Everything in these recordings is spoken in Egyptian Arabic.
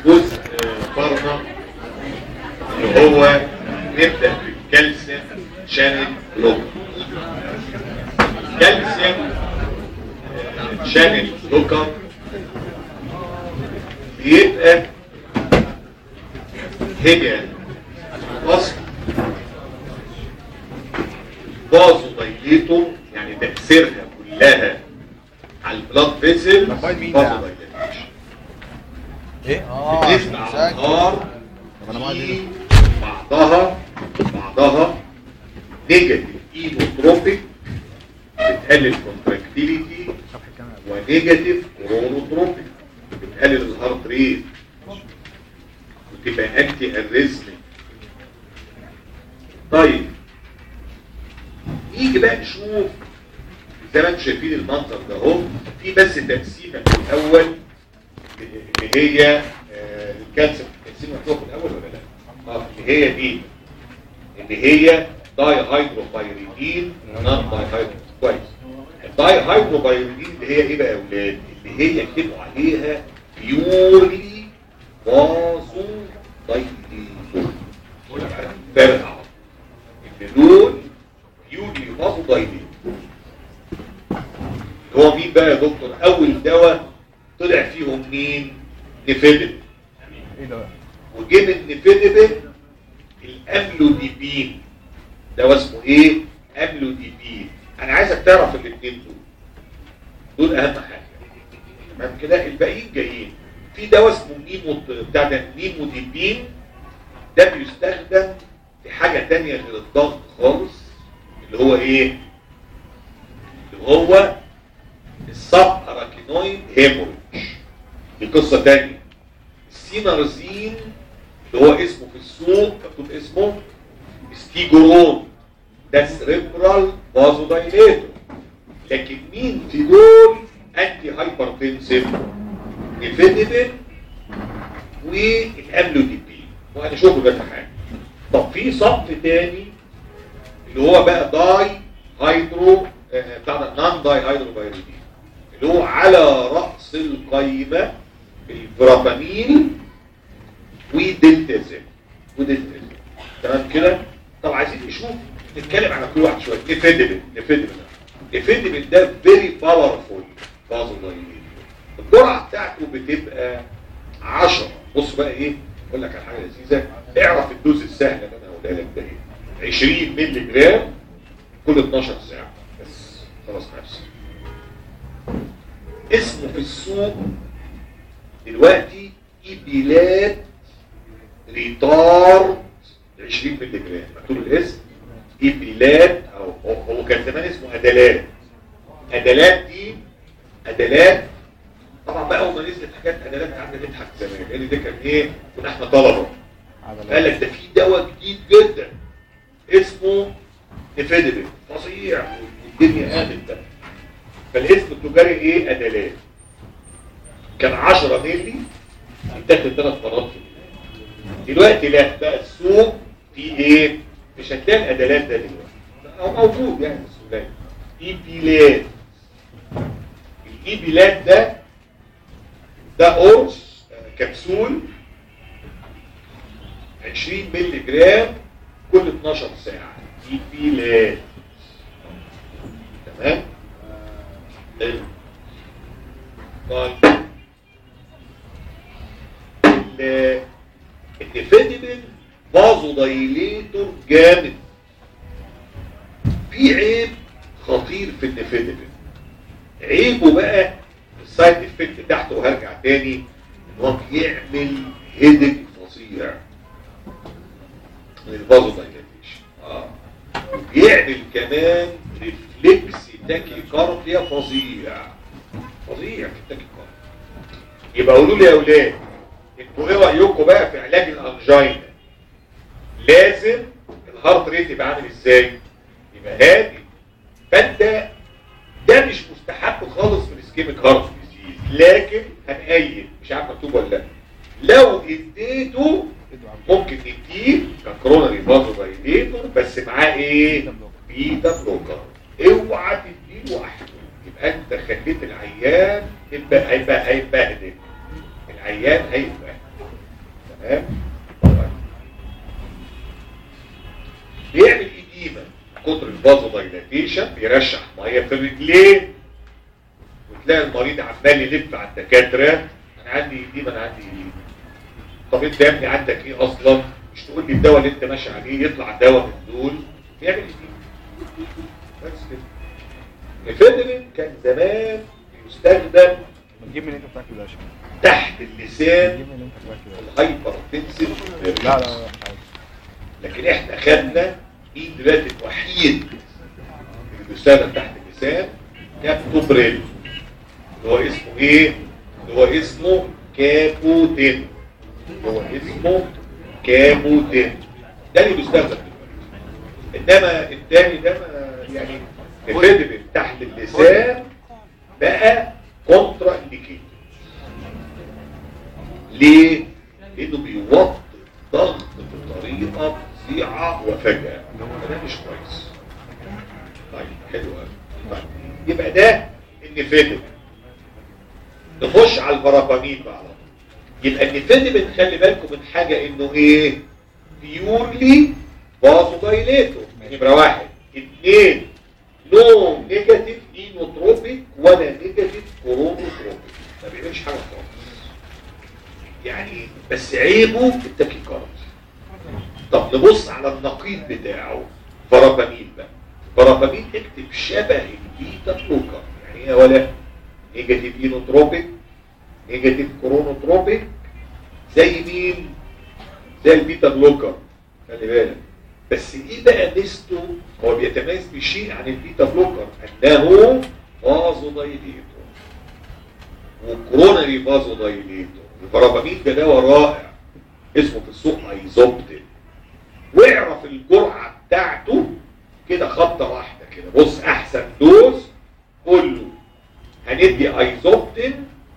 جزء فرنا اللي هو نبدأ بالكالسيوم شانل بلوك كالسيوم شانل بلوكر بيبقى هي اصل بازو دايليتور يعني تأثيرها كلها على البلاد فيسل موبايل مين بازو ده؟ دايليتور ايه اه بتسمع مساك. انهار طب انا معايا في بعضها بعضها نيجاتيف اينوتروبيك بتقلل كونتراكتيليتي ونيجاتيف كورونوتروبيك بتقلل الهارت ريت وتبقى انتي اريزمي طيب نيجي بقى نشوف زي ما انتم شايفين المنظر ده اهو في بس تقسيمه في الاول اللي هي آه، الكالسيوم تقسيمه مفتوحه في الاول ولا لا؟ اه اللي هي دي اللي هي داي هيدروبايريدين نون داي هيدرو كويس الداي هيدروبايريدين اللي هي ايه بقى يا اولاد؟ اللي هي يكتبوا عليها بيورلي بازو دايليتور فرقع اللي دول بيورلي بازو دايليتور هو مين بقى يا دكتور اول دواء طلع فيهم مين نفيدب ايه ده بقى؟ وجه من نفيدب الاملوديبين دواء اسمه ايه املوديبين انا عايزك تعرف الاثنين دول دول اهم حاجه تمام كده الباقيين جايين في دواء اسمه نيمو بتاع ده نيموديبين ده بيستخدم في حاجه تانية غير الضغط خالص اللي هو ايه اللي هو السب اراكينويد هيموريج دي قصه تانية السينارزين اللي هو اسمه في السوق مكتوب اسمه ستيجورون ده سريبرال فازودايليتور لكن مين في دول انتي هايبرتنسيف نيفيديفين والاملوديبين وهنشوفه ده في حاجه طب في صف تاني اللي هو بقى داي هيدرو آه، بتاع ده نان داي هيدروبايريدين اللي هو على رأس القائمة الفرابامين ودلتازين ودلتازين تمام كده طب عايزين نشوف نتكلم على كل واحد شويه نفيدبل نفيدبل نفيدبل ده فيري باورفول فازودايليتور الجرعه بتاعته بتبقى 10 بص بقى ايه اقول لك على حاجه لذيذه اعرف الدوز السهله اللي انا هقولها لك ده ايه 20 مللي جرام كل 12 ساعه بس خلاص نفسي اسمه في السوق دلوقتي ايبيلات ريتارد 20 مللي جرام مكتوب الاسم ايبيلات او هو- هو كان زمان اسمه ادلات ادلات دي ادلات طبعا بقى اول ما نزلت حاجات ادلات قعدنا نضحك زمان لان ده كان ايه كنا احنا طلبه قال لك ده في دواء جديد جدا اسمه نفيدبل فظيع والدنيا قامت بقى فالاسم التجاري ايه ادلات كان 10 مللي يتاخد ثلاث مرات في اليوم. دلوقتي لا بقى السوق في ايه مش هتلاقي الادلات ده دلوقتي او موجود يعني بس قليل ايبيلات الايبيلات ده ده قرص آه، كبسول 20 مللي جرام كل 12 ساعة ايبيلات تمام حلو. طيب ال- النفيدبل فازو دايليتور جامد في عيب خطير في النفيدبل عيبه بقى السايد افكت بتاعته وهرجع تاني ان هو بيعمل هيدك فظيع من الفازو دايليتيشن اه وبيعمل كمان ريفلكس تاكي كارديا فظيع فظيع في التاكي كارديا يبقى قولوا لي يا اولاد انتوا ايه رايكم بقى في علاج الانجينا لازم الهارت ريت يبقى عامل ازاي يبقى هادي فانت ده مش مستحب خالص في الاسكيميك هارت ديزيز لكن هنأيد مش عارف مكتوب ولا لا لو اديته ممكن نديه ككرونري فازو دايليتور بس معاه ايه بيتا بلوكر اوعى تديله واحد يبقى انت خليت العيان يبقى هيبقى هيبهدل العيان هيبقى تمام طيب. بيعمل ايديما كتر الفازو دايلاتيشن بيرشح ميه في الرجلين وتلاقي المريض عمال يلف على الدكاتره انا عندي ايديما انا عندي ايديما طب انت يا ابني عندك ايه اصلا مش تقول لي الدواء اللي انت ماشي عليه يطلع دواء من دول يعمل ايديما بس كده الفيدرين كان زمان يستخدم بتجيب من انت بتاكل ده شيء تحت اللسان بتجيب من انت بتاكل ده الهايبر تنسل لا لا لا عادي. لكن احنا خدنا مين دلوقتي الوحيد اللي بيستخدم تحت اللسان كابتوبريل اللي هو اسمه ايه؟ اللي هو اسمه كابوتين اللي هو اسمه كابوتين ده اللي بيستخدم دلوقتي انما التاني ده ما يعني الفيدبل تحت اللسان بقى كونترا انديكيتور ليه؟ لانه بيوطي الضغط بطريقه فظيعه وفجاه ده مش كويس طيب حلو قوي طيب يبقى ده النفيدبل نخش على البرابامين بقى على طول. يبقى النفيدبل خلي بالكم من حاجه انه ايه بيورلي بازو دايليتور نمره واحد اثنين نو نيجاتيف اينوتروبيك ولا نيجاتيف كورونوتروبيك ما بيعملش حاجه خالص يعني بس عيبه التكيكارد طب نبص على النقيض بتاعه فرابامين بقى فرابامين اكتب شبه البيتا بلوكر يعني ايه يا ولا نيجاتيف اينوتروبيك نيجاتيف كورونوتروبيك زي مين زي البيتا بلوكر خلي بالك بس ايه بقى ميزته هو بيتميز بشيء عن البيتا بلوكر انه فازو دايليتور وكرونري فازو دايليتور البرابامين ده دواء رائع اسمه في السوق ايزوبتين واعرف الجرعه بتاعته كده خبطه واحده كده بص احسن دوز كله هندي ايزوبتين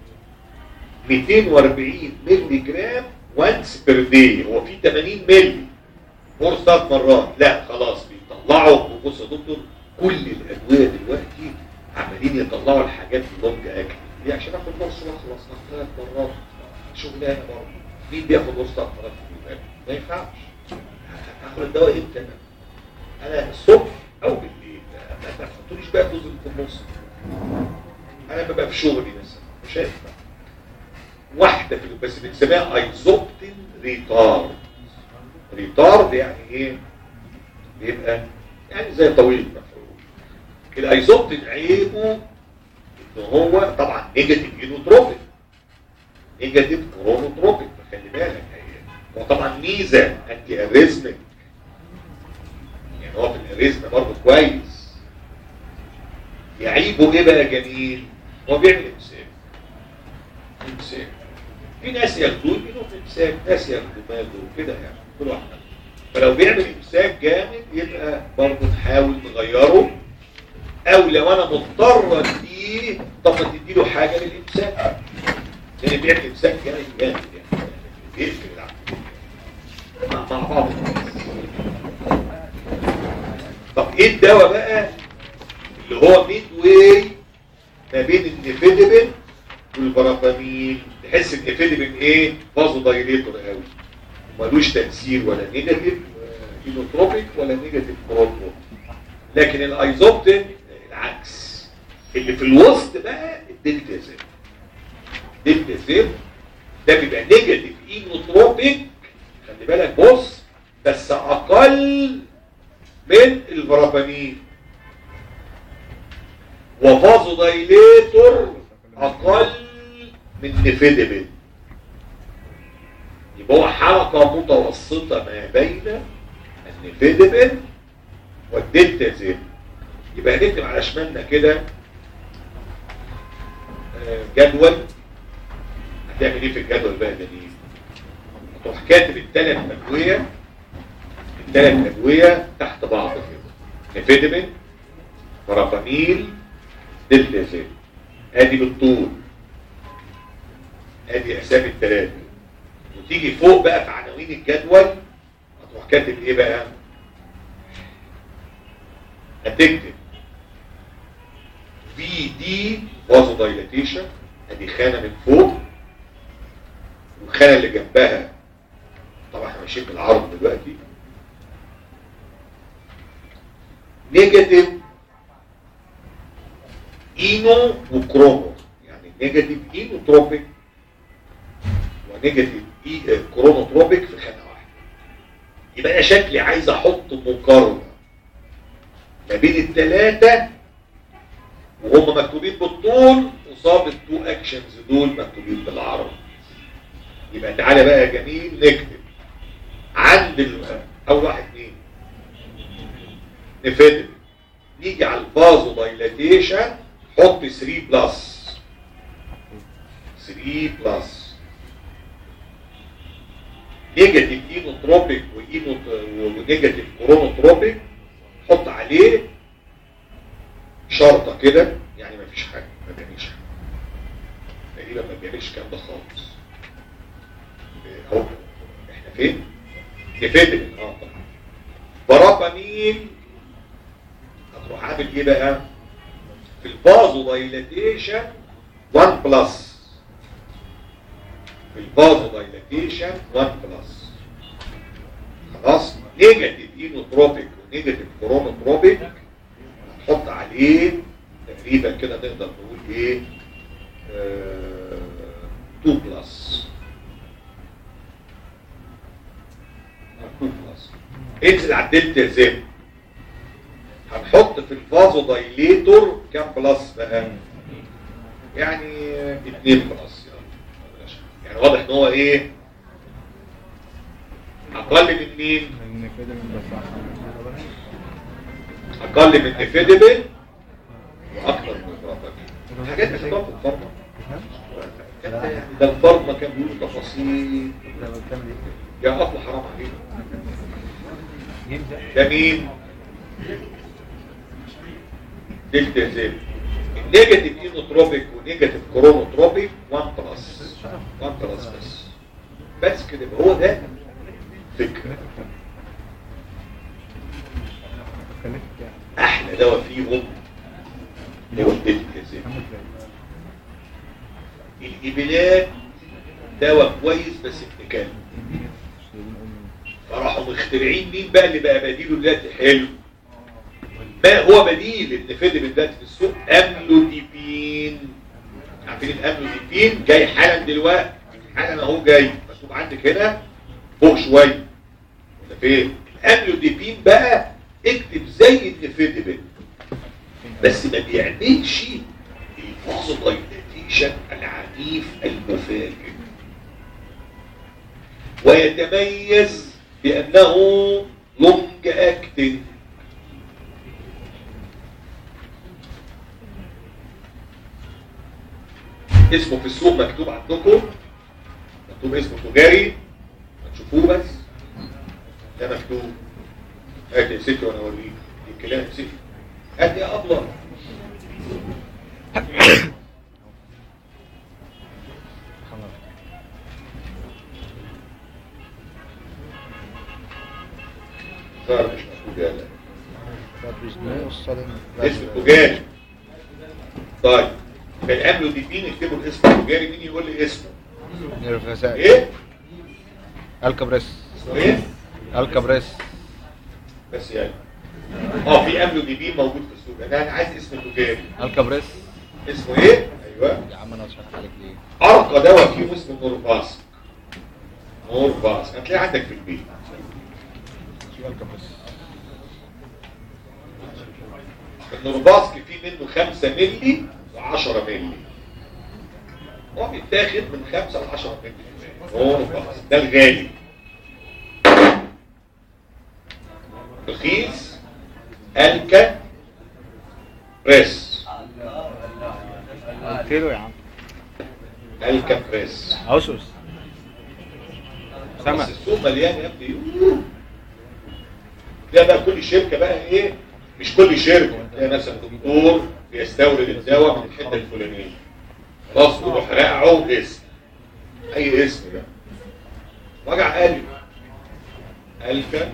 240 مللي جرام وانس بير داي هو في 80 مللي فور ثلاث مرات لا خلاص بيطلعوا بص يا دكتور كل الادويه دلوقتي عمالين يطلعوا الحاجات اللونج اكل ليه عشان اخد نص واخلص ثلاث مرات شغلانه برضه مين بياخد نص ثلاث مرات في اليوم ما ينفعش هاخد الدواء امتى انا انا الصبح او بالليل ما ما تحطوليش بقى دوز في النص انا ببقى في شغلي مثلا مش هينفع واحده في اليوم بس بنسميها ايزوبتين ريتارد ريتارد يعني ايه بيبقى يعني زي طويل مفعول الايزوبتين عيبه ان هو طبعا نيجاتيف اينوتروبيك نيجاتيف كرونوتروبيك خلي بالك هي هو طبعا ميزه انتي اريزمك يعني هو في الاريزم برضه كويس يعيبه ايه بقى جميل هو بيعمل امساك امساك في ناس ياخدوه يجيلهم امساك ناس ياخدوا ماله وكده يعني كل واحد فلو بيعمل امساك جامد يبقى برضه نحاول نغيره او لو انا مضطر اديه طب ما تديله حاجه للامساك لان بيعمل امساك جامد جامد يعني بيقفل العمليه مع مع بعض طب ايه الدواء بقى اللي هو ميد واي ما بين النيفيدبين والبرافامين تحس النيفيدبين ايه فازو دايليتور قوي ملوش تاثير ولا نيجاتيف اينوتروبيك ولا نيجاتيف بروتروبيك لكن الايزوبتين العكس اللي في الوسط بقى الدلتازيم الدلتازيم ده بيبقى نيجاتيف اينوتروبيك خلي بالك بص بس اقل من الفرابامين وفازو دايليتور اقل من نيفيدبين يبقى هو حركة متوسطة ما بين النيفيدبين والدلتازين يبقى هنكتب على شمالنا كده آه، جدول هتعمل ايه في الجدول بقى ده دي هتروح كاتب الثلاث ادويه الثلاث ادويه تحت بعض كده نيفيدبين فراباميل دلتازين ادي بالطول ادي اسامي الثلاثه وتيجي فوق بقى في عناوين الجدول هتروح كاتب ايه بقى هتكتب في دي وازو دايلاتيشن ادي خانه من فوق والخانه اللي جنبها ماشيين بالعرض دلوقتي نيجاتيف اينو وكرومو يعني نيجاتيف اينوتروبيك ونيجاتيف إي كرونوتروبيك في خانه واحده يبقى انا شكلي عايز احط مقارنه ما بين الثلاثه وهم مكتوبين بالطول قصاد التو اكشنز دول مكتوبين بالعرض يبقى تعالى بقى يا جميل نكتب عند ال- اول واحد مين نفيدل نيجي على الفازو دايلاتيشن حط 3 بلس 3 بلس نيجاتيف اينوتروبيك واينو ونيجاتيف كرونوتروبيك حط عليه شرطه كده يعني ما فيش حاجه ما بيعملش حاجه تقريبا ما بيعملش الكلام ده خالص اهو احنا فين؟ نفيدل اه طبعا برابامين هتروح عامل ايه بقى؟ في الفازو دايلاتيشن 1 بلس في الفازو دايلاتيشن 1 بلس خلاص نيجاتيف اينوتروبيك ونيجاتيف كرونوتروبيك هتحط عليه تقريبا كده نقدر نقول ايه آه 2 بلس 2 بلس انزل على الدلتا زد هنحط في الفازو دايليتور كام بلس بقى يعني 2 بلس يعني يعني واضح ان هو ايه اقل من مين ان كده من بس اقل من نيفيدبل واكثر من البروبابين حاجات بتحطها في الفارما ده الفارما كان بيقول تفاصيل يا اطلع حرام عليك ده مين دلتا زد النيجاتيف اينوتروبيك ونيجاتيف كرونوتروبيك 1 بلس 1 بلس بس بس كده يبقى هو ده فكره احلى دواء فيهم هو الدلتا زد الإبلات دواء كويس بس ابتكاري فراحوا مخترعين مين بقى اللي بقى بديله دلوقتي حلو ما هو بديل النفيدبل دلوقتي في السوق املوديبين عارفين الاملوديبين جاي حالا دلوقتي حالا اهو جاي مكتوب عندك هنا فوق شويه ولا فين الاملوديبين بقى اكتب زي النفيدبل بس ما بيعملش الفازودايلاتيشن العنيف المفاجئ ويتميز بأنه لونج اكتنج اسمه في السوق مكتوب عندكم مكتوب اسمه تجاري هتشوفوه بس ده مكتوب هات يا ستي وانا اوريك الكلام يا ستي هات يا ابله صار مش مكتوب يا لا اسم تجاري طيب فالامل دي مين اكتبوا الاسم التجاري مين يقول لي اسمه ايه الكبريس اسمه ايه الكبريس بس يعني اه في امل دي بي موجود في السوق انا انا عايز اسم تجاري الكبريس اسمه ايه ايوه يا عم انا مش هضحك عليك ليه ارقى دواء فيه اسمه نورفاسك نورفاسك هتلاقيه عندك في البيت شو الكبريس النورفاسك فيه منه 5 مللي و10 مللي هو بيتاخد من 5 ل 10 مللي نورفاسك ده الغالي رخيص الكا بريس قلت له يا عم الكا بريس اسس بس سمع السوق مليان يا ابني يوه. تلاقي بقى كل شركه بقى ايه مش كل شركه تلاقي مثلا دكتور بيستورد الدواء من الحته الفلانيه خلاص يروح راقعه اسم اي اسم ده وجع قلب الكا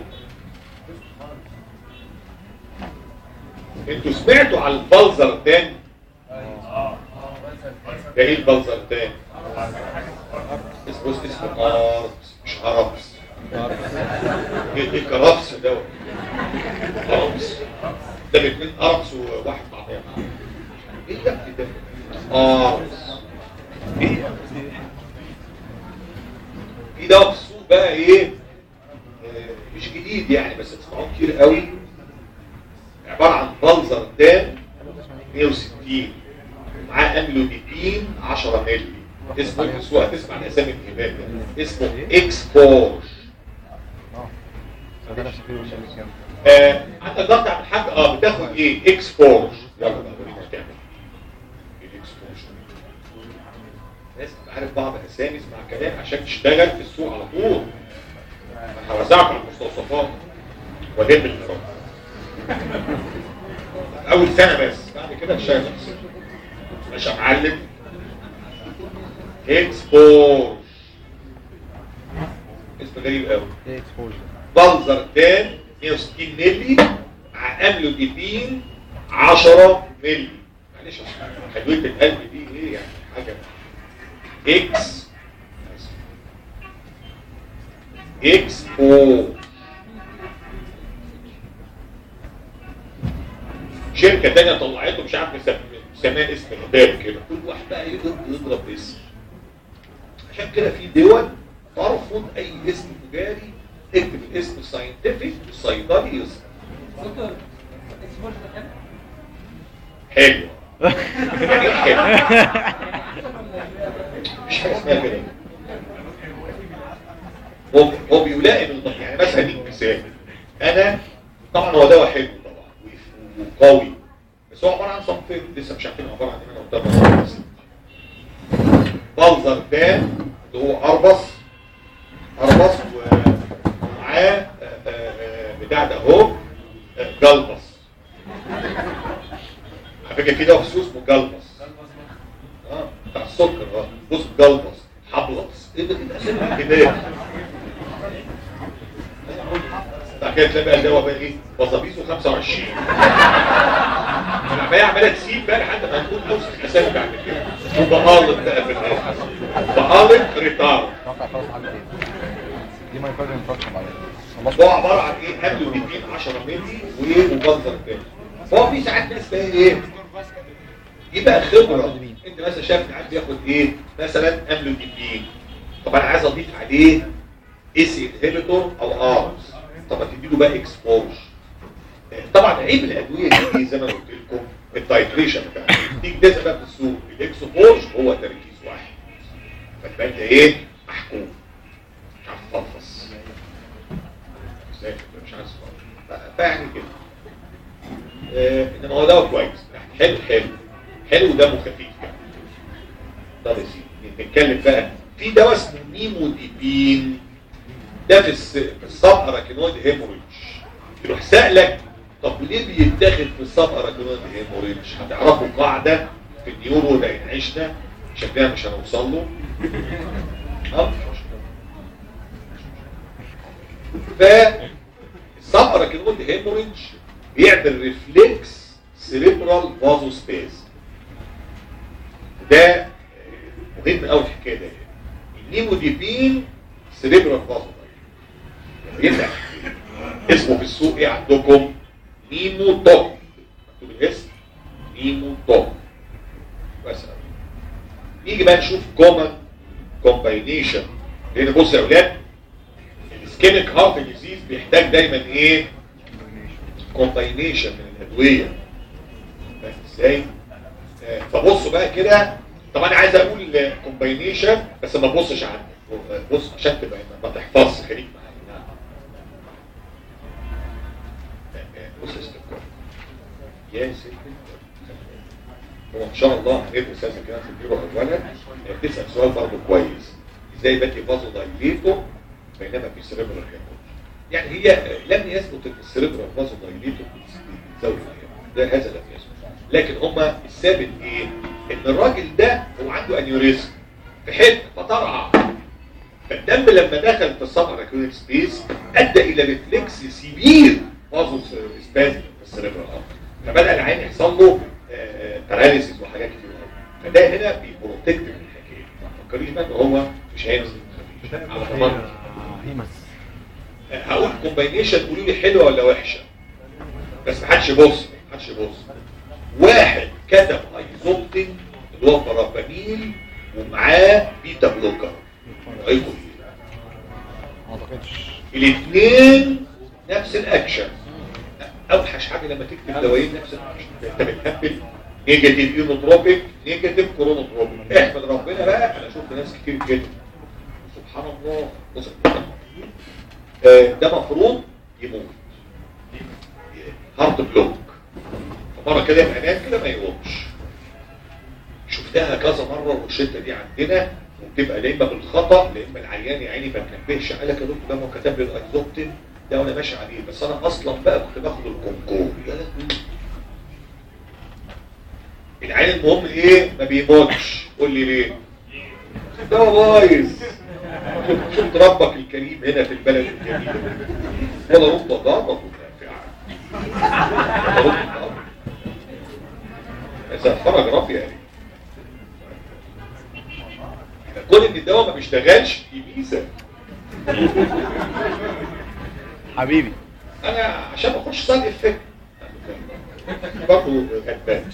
انتوا سمعتوا على البلزرتان ده ايه البلزرتان اسمه اسمه قرص مش هربس ايه ايه كرفس دوت كرفس ده باتنين ارقص وواحد مع بعض ايه يا ابني ده ارقص ايه في دواء في السوق بقى ايه آه، مش جديد يعني بس تسمعوه كتير قوي عبارة عن بلزر دان 160 معاه املوديبين 10 مللي اسمه في السوق هتسمع الاسامي الكبار ده اسمه اكس فورش ده نفس الفيلم اللي كان آه عندك ضغط على الحاج اه بتاخد ايه اكس فورش يلا بقى ورينا هتعمل ايه الاكس فورش لازم تبقى عارف بعض الاسامي اسمع كلام عشان تشتغل في السوق على طول هوزعك على المستوصفات وادب النظام اول سنه بس بعد كده تشتغل نفسك مش يا معلم اكس فورش اسم غريب قوي ايه اكسبوجر بلزر تان 160 مللي مع املوديبين 10 مللي معلش حدويه القلب دي ايه يعني حاجه اكس اكس او شركه تانية طلعته مش عارف مسم- مسميها اسم غباب كده كل واحد بقى يضرب يضرب اسم عشان كده في دول ترفض اي اسم تجاري اكتب الاسم الساينتفك الصيدلي يصل دكتور اكسبورت حلو حلو يعني إيه حلو مش حاجه اسمها كده هو هو بيلائم الضغط يعني مثلا هديك مثال انا طبعا هو دواء حلو طبعا ويف- وقوي بس هو عباره عن صنفين لسه مش عارفين عباره عن ايه انا قدام بس بلزر تان اللي هو اربص اربص و- ومعاه آه، آه، آه، بتاع ده اهو آه، جلبص على فكره في دواء في السوق اسمه جلبص اه بتاع السكر اه بص جلبص حبلص ايه ده ايه ده اسامي كده بعد كده تلاقي بقى الدواء بقى ايه بصابيسو 25 العمليه عماله تسيب بقى لحد ما نقول نفس الاسامي بعد كده وبقالط بقى في الاخر بقالط ريتارد اتوقع خلاص عندي ايه دي ما يقدر ينفصل بعدين خلاص هو عباره عن ايه قبل وديبين 10 مللي وايه وبنظر تاني فهو في ساعات ناس بقى ايه يبقى خبره انت مثلا شايف عايز ياخد ايه مثلا املوديبين طب انا عايز اضيف عليه اس انهبيتور او ارمز طب ما تديله بقى اكسبوج طبعا عيب الادويه دي إيه زي ما أنا قلت لكم التايتريشن بتاعها تيجي تسال بقى في السوق الاكسبوج هو تركيز واحد فتبقى انت ايه محكوم مش عارف تفصص ازاي مش عارف تفصص فيعني كده آه، انما هو دواء كويس حلو حلو حلو ودمه خفيف يعني طب يا سيدي نتكلم بقى في دواء اسمه نيموديبين ده في الس... في السب اراكينويد هيموريدج يروح سألك طب ليه بيتاخد في السب اراكينويد هيموريدج هتعرفوا قاعده في النيورو ده إن عشنا شكلها مش هنوصل له اه مش مشكلة. فالسب اراكينويد هيموريدج بيعمل ريفلكس سيريبرال فازوسباز ده مهم قوي الحكايه ده النيموديبين سيريبرال فازو بيفتح اسمه في السوق ايه عندكم نيمو توب مكتوب الاسم نيمو توب بس أوي. نيجي بقى نشوف كومن كومباينيشن لان بص يا اولاد السكينك هارت ديزيز بيحتاج دايما ايه كومباينيشن من الادويه فاهم ازاي آه، فبصوا بقى كده طب انا عايز اقول كومباينيشن بس ما تبصش عندك بص عشان تبقى ما تحفظش خليك معايا آه، آه، بص يا ست الكل. يا ست الكل. هو ان شاء الله هندرس هذا الكلام في البيرو اولا آه، بتسال سؤال برضه كويس ازاي باتي فازو دايليتو بينما في سيريبرال هيموريج يعني هي آه، لم يثبت ان السيريبرال فازو دايليتو بتزود الهيموريج. ده هذا لم يثبت لكن هما الثابت ايه ان الراجل ده هو عنده انيوريزم في حته فطرعه فالدم لما دخل في السب اراكيونيك سبيس ادى الى ريفلكس سيفير فازو سبازم في السيريبرال فبدا العين يحصل له باراليسيس وحاجات كتير قوي. فده هنا بيبروتكت من الحكايه ما تفكريش بقى ان هو مش هينزل خفيف على ضمانتي هيمس هقول كومباينيشن قولوا لي حلوه ولا وحشه بس ما حدش يبص ما حدش يبص واحد كتب ايزوبتين اللي هو باراباميل ومعاه بيتا بلوكر رايكم ايه ما اعتقدش الاثنين نفس الاكشن اوحش حاجه لما تكتب دوايين نفس الاكشن انت بتهبل نيجاتيف اينوتروبيك نيجاتيف كورونوتروبيك احمد ربنا بقى انا شفت ناس كتير كده سبحان الله بص آه، ده مفروض يموت هارت بلوك فمره كده يبقى نايم كده ما يقومش شفتها كذا مره والشده دي عندنا وبتبقى لا اما بالخطا لا اما العيان يا عيني ما تنبهش قال لك يا دكتور ده ما هو كتب لي الايزوبتين ده وانا ماشي عليه بس انا اصلا بقى كنت باخد الكونكور يا لهوي. العيان المهم ايه ما بيموتش قول لي ليه ده بايظ شفت- شفت ربك الكريم هنا في البلد الجميله ولا رب ضارة نافعة ولا رب ضارة إذا فرج ربي يعني كون ان الدواء ما بيشتغلش دي ميزه حبيبي انا عشان ما اخش سايد افكت برضه غلبان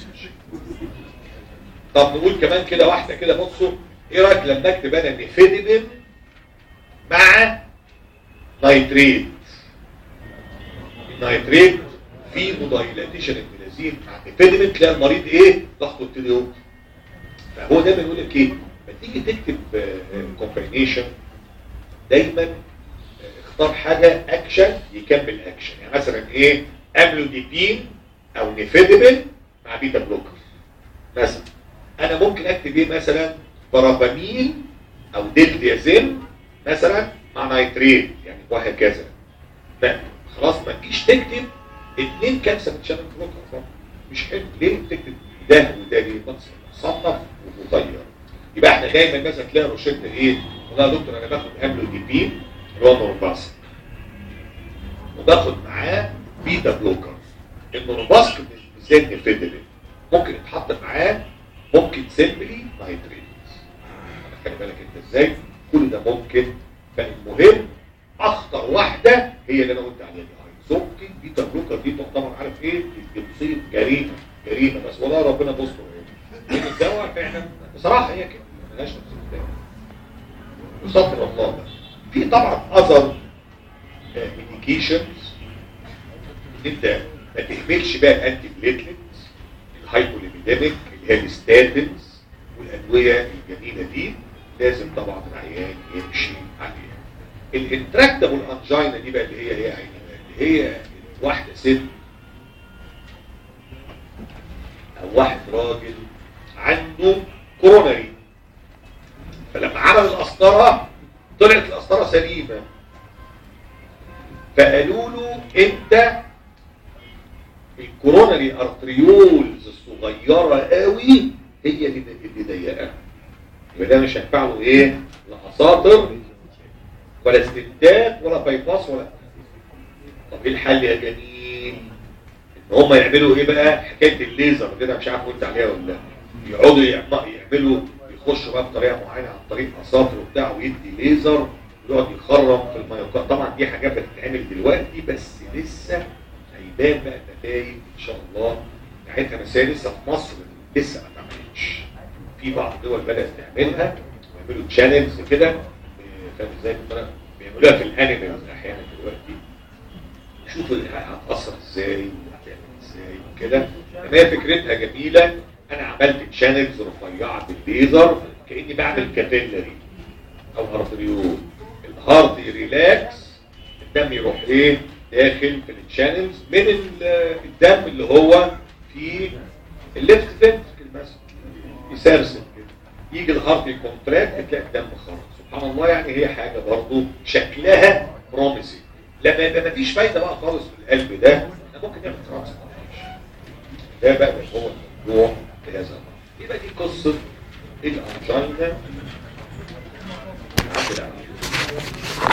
طب نقول كمان كده واحده كده بصوا ايه رايك لما اكتب انا نيفيدين مع نايتريت النايتريت في مودايلاتيشن البنزين مع نيفيدين تلاقي المريض ايه ضغطه ابتدي يوطي فهو دايما يقول لك ايه لما تيجي تكتب كومباينيشن دايما اختار حاجة اكشن يكمل اكشن يعني مثلا ايه املوديبين او نيفيدبل مع بيتا بلوكر مثلا انا ممكن اكتب ايه مثلا بارابامين او ديلديازين مثلا مع نايتريت يعني وهكذا لا خلاص ما تجيش تكتب اتنين كانسر شانل بلوكر طبعا. مش حلو ليه تكتب ده وده ليه ما تصنف وتغير يبقى احنا دايما مثلا تلاقي روشتة ايه والله يا دكتور انا باخد املوديبين اللي هو نورباسك وباخد معاه بيتا بلوكر النورباسك مش زي النفيدلين ممكن يتحط معاه ممكن سيمبلي نايتريت خلي بالك انت ازاي كل ده ممكن فالمهم اخطر واحده هي اللي انا قلت عليها دي هايزوكي بيتا بلوكر دي تعتبر عارف ايه دي تصيب جريمه جريمه بس والله ربنا بص لان الدواء فعلا بصراحه هي كده ملهاش تفسير تاني وستر الله بس في طبعا اذر ميديكيشنز انت ما تهملش بقى الانتي بليتلتس الهايبوليبيديميك اللي هي الستاتنز والادويه الجميله دي لازم طبعا العيان يمشي عليها الانتراكتابل انجينا دي بقى اللي هي ايه يا عيني بقى؟ اللي هي واحده ست او واحد راجل عنده كورونري فلما عمل القسطره طلعت القسطره سليمه فقالوا له انت الكورونري ارتريولز الصغيره قوي هي اللي اللي ضيقه يبقى ده مش هينفع له ايه لا اساطر ولا استنتاج ولا بايباس ولا طب ايه الحل يا جميل ان هم يعملوا ايه بقى حكايه الليزر كده مش عارف قلت عليها ولا لا يقعدوا يعم- يعملوا يخشوا بقى بطريقه معينه عن طريق اساطر وبتاع ويدي ليزر ويقعد يخرم في الميوكارد طبعا دي حاجات بتتعمل دلوقتي بس لسه هيبان بقى النتائج ان شاء الله بتاعتها بس هي لسه في مصر لسه ما اتعملتش في بعض الدول بدات تعملها ويعملوا تشانلز كده آه، فاهم ازاي بطريقة- بيعملوها في الانيمالز احيانا دلوقتي شوفوا هتأثر ازاي وهتعمل ازاي وكده لما هي فكرتها جميلة انا عملت تشانلز رفيعة بالليزر كأني بعمل كابيلري او ارتريول الهارت ريلاكس الدم يروح ايه داخل في التشانلز من ال- الدم اللي هو في الليفت فنتركل مثلا يسرسل كده يجي الهارت يكونتراكت تلاقي الدم خرج سبحان الله يعني هي حاجة برضو شكلها بروميسنج لما يبقى مفيش فايدة بقى خالص في القلب ده احنا ممكن نعمل ترانسبلانتيشن ده بقى هو الموضوع في هذا الأمر. يبقى دي قصة الأنجينا عبد العزيز.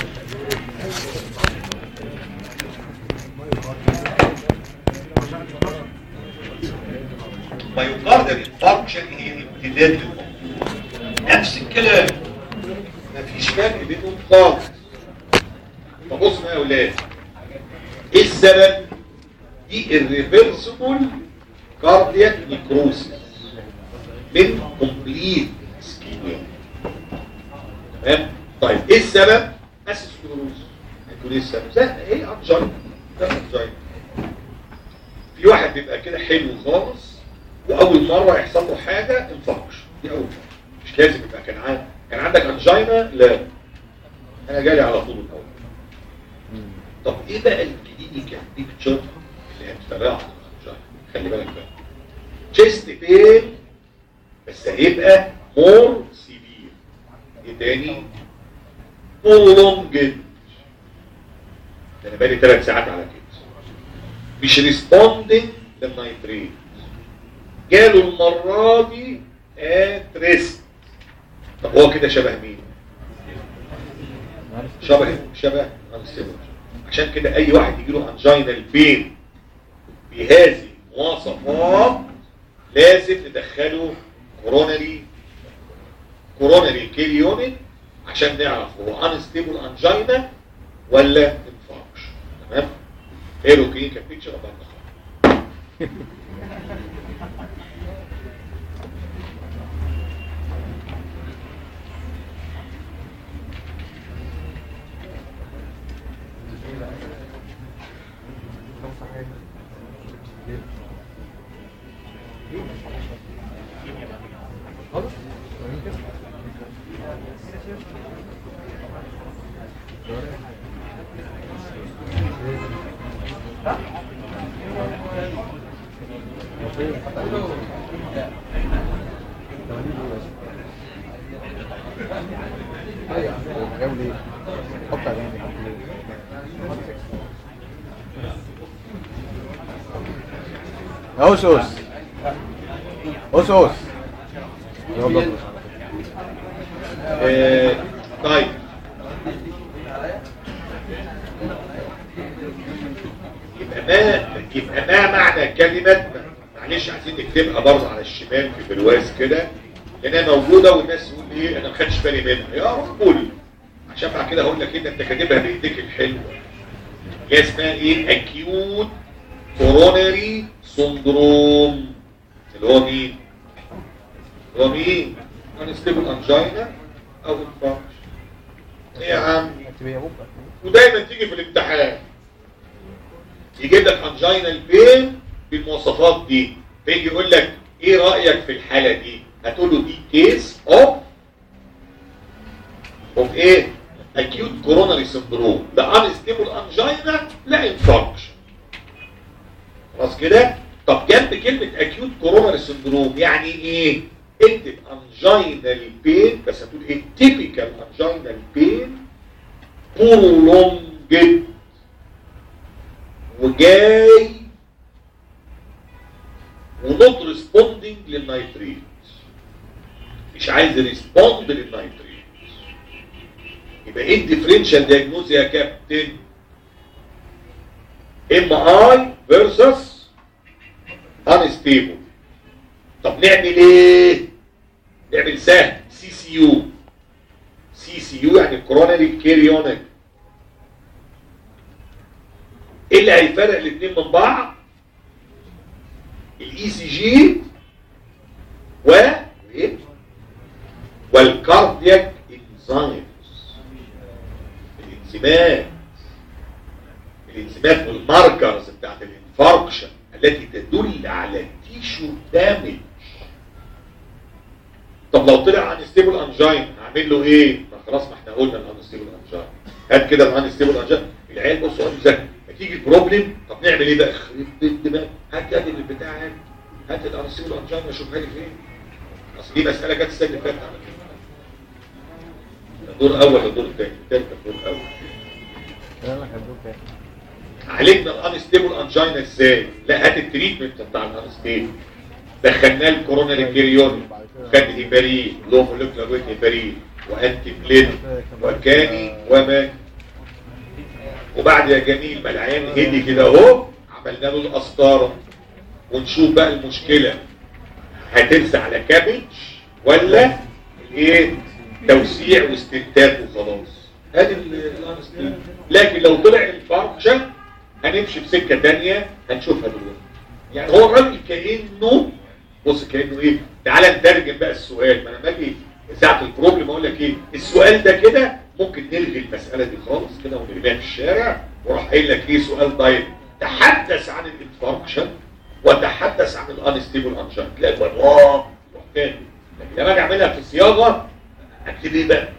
مايوكاردال انفاركشن هي امتداد للموضوع نفس الكلام مفيش فرق بينهم خالص فبصوا يا اولاد ايه السبب دي الريفرسبل كاردياك نيكروسيس من كومبليت اسكيميا تمام طيب ايه السبب اسيسكلوروز هيكون ايه السبب سهل ايه انجينا ده انجينا في واحد بيبقى كده حلو خالص واول مره يحصل له حاجه انفكشن دي اول مره مش لازم يبقى كان عندك كان عندك انجينا لا انا جالي على طول الاول طب ايه بقى الكلينيكال بيكتشر اللي هتفرقها عن الانجينا خلي بالك بقى تشيست بين بس هيبقى مور سيفير ايه تاني prolonged ده انا بقالي ثلاث ساعات على كده مش ريسبوندنج للنايتريت جاله المرة دي ات ريست طب هو كده شبه مين؟ شبه شبه انستيبل عشان كده اي واحد يجي له انجينال بين بهذه المواصفات لازم ندخله كورونري كورونري كيليونيك عشان نعرف هو انستيبل انجينا ولا انفاركشن تمام؟ ايرو كلينيكال بيكتشر ابقى جاب لي حط عليه اوس اوس اوس اوس يلا آه، طيب يبقى ما يبقى ما معنى كلمة معلش عايزين نكتبها برضه على الشمال في برواز كده لانها موجودة والناس تقول ايه انا ما خدتش بالي منها يا رب عشان بعد كده هقول لك ايه ده انت كاتبها بايديك الحلوة هي اسمها ايه اكيوت كورونري سندروم اللي هو مين؟ اللي هو مين؟ انستيبل انجينا او انفاركشن ايه يا عم ودايما تيجي في الامتحان يجيب لك انجينا البين بالمواصفات دي فيجي يقول لك ايه رايك في الحاله دي هتقول له دي كيس اوف اوف ايه اكيوت كوروناري سندروم لا انستيبل انجينا لا انفاركشن خلاص كده طب جنب كلمه اكيوت كوروناري سندروم يعني ايه اكتب انجينال بين بس هتقول ايه تيبيكال انجينال بين prolonged وجاي ونوت ريسبوندنج للنيتريت مش عايز ريسبوند للنيتريت يبقى ايه الديفرنشال دياجنوز يا كابتن ام اي فيرسس انستيبل طب نعمل ايه نعمل سهل سي سي يو سي سي يو يعني كوروناري كيريونيك ايه اللي هيفرق الاثنين من بعض الاي سي جي و إيه؟ والكاردياك انزيمز الانزيمات الانزيمات والماركرز بتاعت الانفاركشن التي تدل على تيشو دامج طب لو طلع عن ستيبل انجين هعمل له ايه ما خلاص ما احنا قلنا الان ستيبل انجين هات كده الان ستيبل انجين العيال بصوا قالوا ازاي تيجي بروبلم طب نعمل ايه بقى يخرب بيت دماغ هات يا ابني البتاع هات هات الان ستيبل انجين واشوفها لي فين اصل دي مساله جت السنه اللي فاتت على كده الدور الاول الدور الثاني الثالث الدور الاول يلا هدوك تاني عالجنا الانستيبل انجينا ازاي لا هات التريتمنت بتاع الانستيبل دخلناه الكوروناري كيريون خد هيبارين لو مولكيولار ويت هيبارين وانتي بلين وكاني وما وبعد يا جميل ما العيان هدي كده اهو عملنا له القسطره ونشوف بقى المشكله هترسى على كابج ولا ايه توسيع واستنتاج وخلاص ادي ال- الانستيل لكن لو طلع الفانكشن هنمشي في سكه ثانيه هنشوفها دلوقتي يعني هو الراجل كانه بص كانه ايه تعالى نترجم بقى السؤال ما انا باجي ساعه البروبلم اقول لك ايه السؤال ده كده ممكن نلغي المساله دي خالص كده ونرميها في الشارع واروح قايل لك ايه سؤال دايركت تحدث عن الانفاركشن وتحدث عن الانستيبل انشان تلاقي الواد اه يروح تاني لكن لما اجي اعملها في صياغه اكتب ايه بقى؟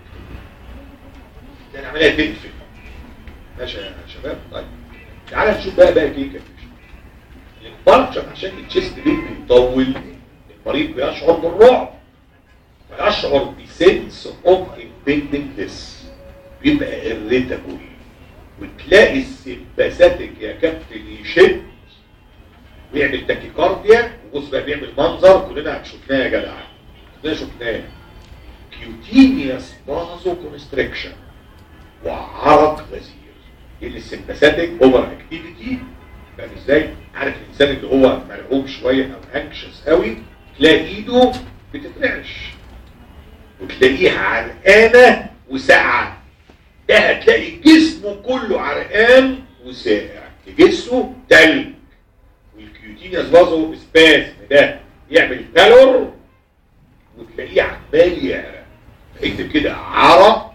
يعني اعملها تنفذ ماشي يا شباب طيب تعالى نشوف بقى بقى كيكه الانفاركشن عشان التشيست بيت بيطول المريض بيشعر بالرعب فيشعر بسنس اوف impendingness بيبقى irritable وتلاقي السمباثيك يا كابتن يشد ويعمل تاكيكارديا وبص بقى بيعمل منظر كلنا شفناه يا جدع كلنا شفناه كيوتينيوس بازو كونستريكشن وعرق غزير اللي السمباثيك اوفر اكتيفيتي فاهم ازاي؟ عارف الانسان اللي هو مرعوب شويه او انكشس قوي تلاقي ايده بتترعش وتلاقيها عرقانه وساقعه ده هتلاقي جسمه كله عرقان وساقع جسمه تلج والكيوتينيوس بازو سباسم ده يعمل بالور وتلاقيه عمال يعرق اكتب كده عرق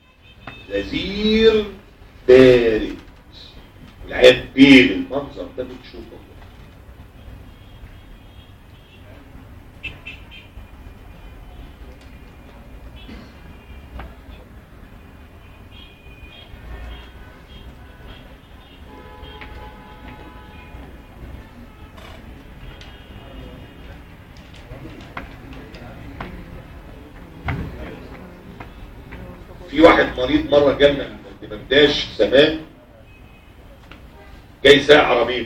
غزير بارد والعيال بيل المنظر ده بتشوفه في واحد مريض مرة جالنا من الدمرداش زمان جاي ساعة عربية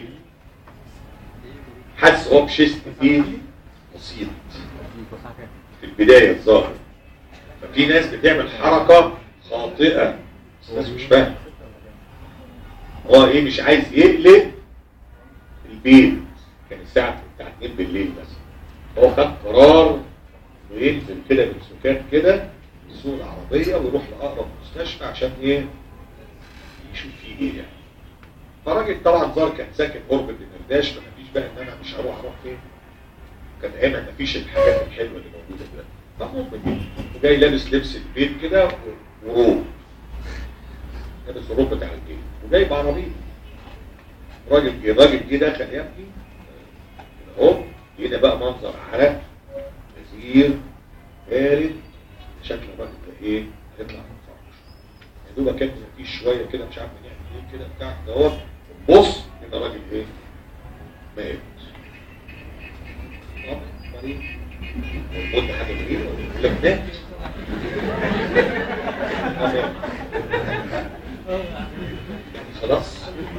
حس هو بشيست بين بسيط في البداية الظاهر ففي ناس بتعمل حركة خاطئة الناس مش فاهم هو ايه مش عايز يقلق البيت كان الساعة بتاع 2 بالليل بس هو خد قرار انه ينزل كده بالسكات كده يسوق العربية ويروح لأقرب مستشفى عشان ايه يشوف فيه ايه يعني فالراجل طبعا ظهر كان ساكن قرب الدمرداش فمفيش بقى ان انا مش هروح اروح فين كان ايامها مفيش الحاجات الحلوه اللي موجوده دلوقتي فالمهم وجاي لابس لبس البيت كده وروب لابس الروب بتاع البيت وجاي بعربيه راجل جه الراجل جه دخل يا ابني اهو لقينا بقى منظر عرق غزير بارد شكل الراجل ده ايه هيطلع من الفرش يا دوبك كان مفيش شويه كده مش عارف نعمل ايه كده بتاع دوت بص كده راجل ايه مات طب مريض قلت حاجه غريبه يقول لك مات آه، مات. يعني خلاص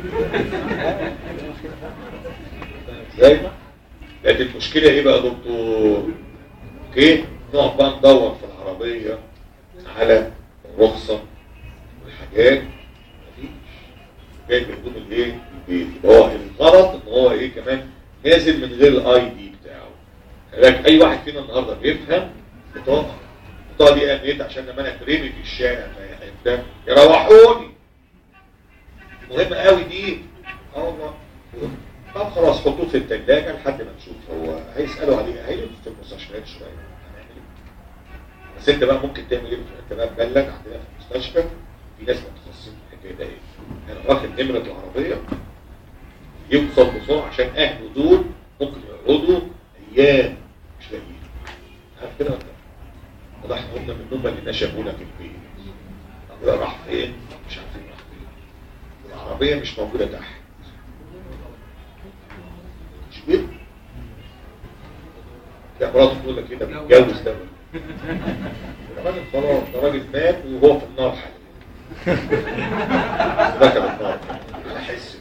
ازاي لكن المشكله ايه بقى يا دكتور اوكي نقعد بقى ندور في العربيه على الرخصه والحاجات مفيش جاي بهدوم الايه البيت يبقى هو الغلط ان هو ايه كمان نازل من غير الاي دي بتاعه لكن اي واحد فينا النهارده بيفهم بطاقه البطاقه دي اهميتها عشان لما انا اترمي في الشارع فاهم يروحوني مهمه قوي دي اه والله طب خلاص حطوه في الثلاجه لحد ما نشوف هو هيسالوا عليه هيلف في المستشفيات شويه هنعمل ايه بس انت بقى ممكن تعمل ايه انت بقى تبلغ عندنا في المستشفى في ناس متخصصين في الحكايه ده ايه انا واخد نمره العربيه يوصل بسرعه عشان اهله دول ممكن يقعدوا ايام مش لاقيين عارف كده ولا لا؟ واضح ان هم منهم اللي نشأونا في البيت طب راح فين مش عارفين راح فين العربيه مش موجوده تحت مش كده يا مراته تقول لك ايه ده بيتجوز ده الراجل خلاص ده راجل مات وهو في النار حاليا ركب النار على حسك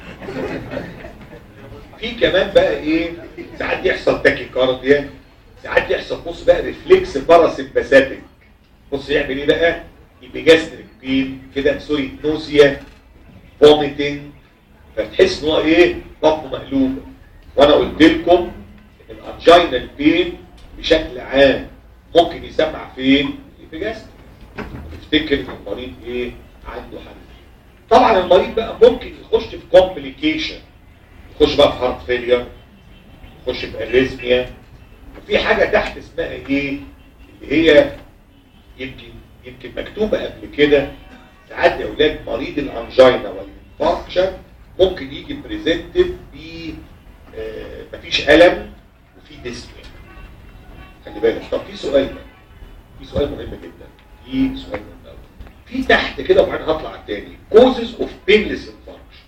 في كمان بقى ايه ساعات يحصل تاكيكارديا ساعات يحصل بص بقى ريفلكس باراسمباثيك بص يعمل ايه بقى يبيجاستريك بين كده سوري نوزيا فوميتنج فتحس ان هو ايه بطنه مقلوبه وانا قلت لكم ان الانجينال بين بشكل عام ممكن يسمع فين البيجاستريك تفتكر ان المريض ايه عنده حاجه طبعا المريض بقى ممكن يخش في كومبليكيشن يخش بقى في هارت فيلير يخش في اريزميا وفي حاجه تحت اسمها ايه اللي هي يمكن يمكن مكتوبه قبل كده ساعات يا اولاد مريض الانجينا والانفاركشن ممكن يجي بريزنتد ب آه، مفيش الم وفي ديسميا خلي بالك طب في سؤال بقى في سؤال مهم جدا في سؤال مهم قوي في تحت كده وبعدين هطلع على التاني كوزز اوف بينلس انفاركشن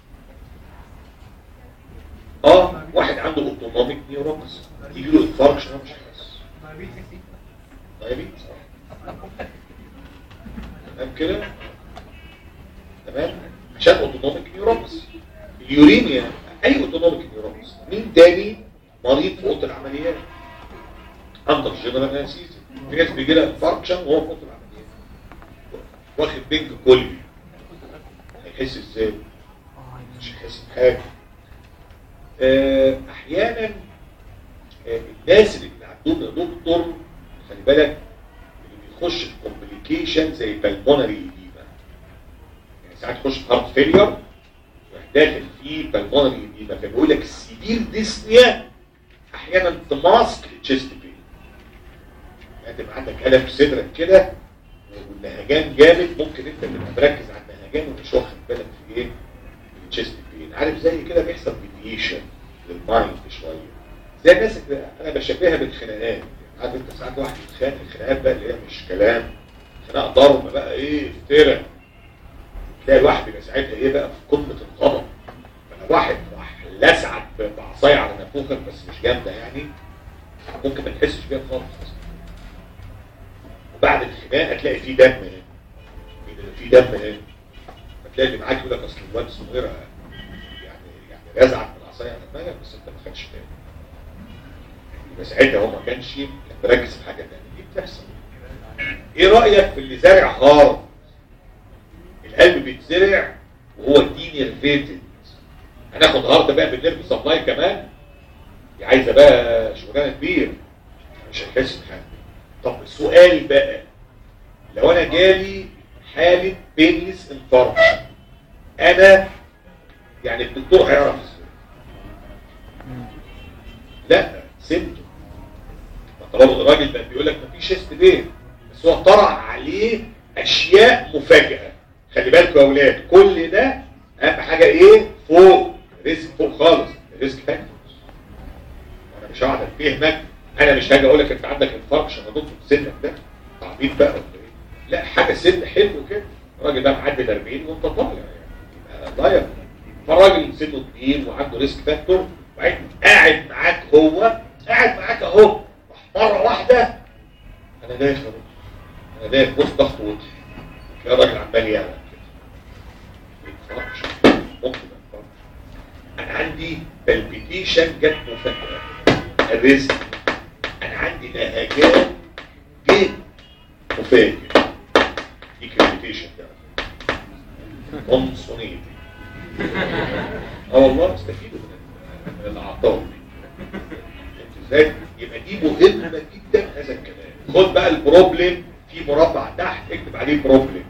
اه واحد عنده اوتونوميك نيوروباثي يجي له انفاركشن هو مش حاسس دايابيتس تمام كده تمام عشان اوتونوميك نيوروباثي اليوريميا اي اوتونوميك نيوروباثي مين تاني مريض في اوضه العمليات عندك جنرال انستيزيا في ناس بيجي لها انفاركشن وهو في اوضه العمليات واخد بنج كلي هيحس ازاي؟ مش هيحس بحاجه آه، احيانا آه، الناس اللي عندهم يا دكتور خلي بالك اللي بيخش في كومبليكيشن زي بالمونري ايديما يعني ساعات يخش في هارت فيلير يروح داخل في بالمونري ايديما فبيقول لك السيفير ديسنيا احيانا تماسك التشيست بين يعني تبقى عندك الم في صدرك كده والنهجان جامد ممكن انت تبقى مركز على النهجان ومش واخد بالك في ايه في التشيست بين عارف زي كده بيحصل ديفيشن للمايند شويه زي الناس اللي انا بشبهها بالخناقات عارف انت ساعات واحد يتخانق الخناقات بقى اللي هي مش كلام خناقه ضرب بقى ايه افترا تلاقي الواحد بيبقى ساعتها ايه بقى في قمه الغضب فلو واحد راح لسعك بعصايه على نافوخك بس مش جامده يعني ممكن ما تحسش بيها خالص وبعد الخناقه تلاقي في دم هنا إيه ده؟ في دم هنا فتلاقي اللي معاك يقول لك اصل الواد الصغير يعني يعني رزعك بالعصايه على دماغك بس انت ما خدتش بالك يبقى ساعتها هو ما كانش كان مركز في حاجه ثانيه دي بتحصل ايه رايك في اللي زارع هارد القلب بيتزرع وهو دي نيرفيتد هناخد هارد بقى بالنيرف سبلاي كمان دي عايزه بقى شغلانه كبيره مش هيحس بحاجه طب السؤال بقى لو انا جالي حاله بينلس انفاركشن انا يعني الدكتور هيعرف ازاي لا سمته طالما الراجل بقى بيقول لك مفيش شيست بين بس هو طرح عليه اشياء مفاجئه خلي بالكم يا اولاد كل ده اهم حاجه ايه فوق ريسك فوق خالص ريسك فاكتورز انا مش هقعد اتفهمك انا مش هاجي اقول لك انت عندك انفاركشن يا دكتور في سنك ده تعبيط بقى ولا ايه لا حاجه سن حلو كده الراجل ده معدي ال 40 وانت طالع يعني يبقى ضايع فالراجل سنه كبير وعنده ريسك فاكتور وبعدين قاعد معاك هو قاعد معاك اهو مره واحده انا داخل انا داخل بص ضغط وطي تلاقي الراجل عمال يعمل كده ما ينفعش. ممكن ما ينفعش. انا عندي بالبيتيشن جت مفاجاه الرزق انا عندي نهجان جه مفاجئ دي كريديتيشن ده عنصريه اه والله استفيدوا من من العطاء انت ازاي يبقى دي مهمه جدا هذا الكلام خد بقى البروبلم في مربع تحت اكتب عليه بروبلم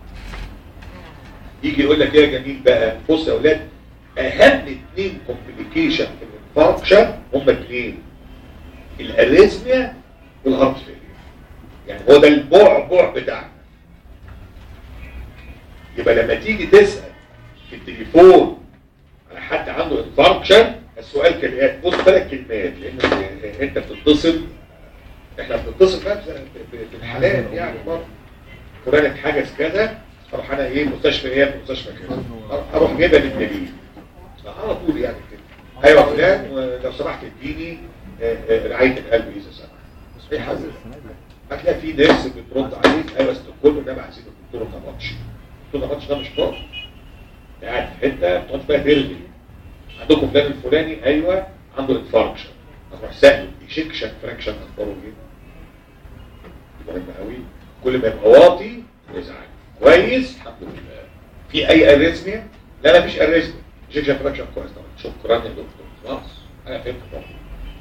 يجي يقول لك ايه يا جميل بقى بص يا اولاد اهم اثنين كومبليكيشن في الانفاركشن هم اثنين الاريزميا والهارت فيلير يعني هو ده البعبع بتاعنا يبقى لما تيجي تسال في التليفون على حد عنده انفاركشن السؤال كالاتي بص ثلاث كلمات لان انت بتتصل احنا بنتصل بقى في في الحالات يعني برضه فلان حاجز كذا اروح انا ايه مستشفى ايه مستشفى كذا اروح جايبها بالدليل على طول يعني كده ايوه فلان ولو سمحت اديني آه، آه، رعايه القلب اذا سمحت ايه حاجه هتلاقي في ناس بترد عليك ايوه بس كله ده عايزين الدكتور ما رضش الدكتور ما رضش ده مش فاضي قاعد في حته بتقعد فيها ترغي عندكم فلان الفلاني ايوه عنده انفاركشن اروح سهل ايجكشن فراكشن اخباره ايه مهم قوي كل ما يبقى واطي يزعل كويس الحمد لله في اي اريزميا لا لا مفيش اريزميا ايجكشن فراكشن كويس طبعا شكرا يا دكتور خلاص انا فهمت طبعا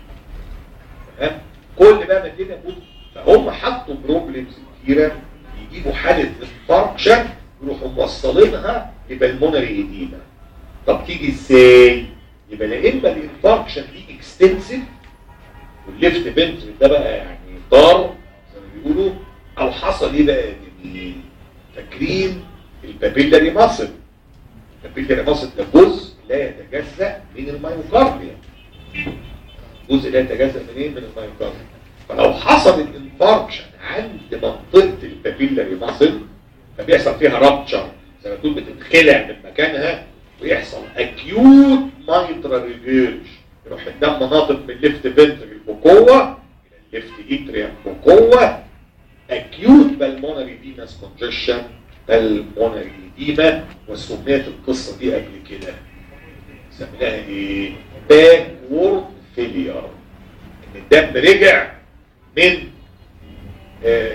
تمام كل بقى ما الدنيا بص فهم حطوا بروبلمز كتيره يجيبوا حاله انفاركشن يروحوا موصلينها لبلمونري ايديما طب تيجي ازاي يبقى لا اما الانفاركشن دي اكستنسيف والليفت فنتري ده بقى يعني طار زي ما بيقولوا او حصل ايه بقى يا جميل فاكرين البابيلاري ماسل البابيلاري ماسل ده جزء لا يتجزا من الميوكارديا جزء لا يتجزا منين من الميوكارديا فلو حصل الانفاركشن عند منطقه البابيلاري ماسل فبيحصل فيها رابتشر زي ما تقول بتتخلع من مكانها ويحصل اكيوت مايترال ريفيرج يروح الدم ناطط من الليفت فنتري بقوه الى الليفت اتريم بقوه acute pulmonary venous congestion pulmonary edema وسميت القصة دي قبل كده سميناها ايه backward failure ان الدم رجع من آه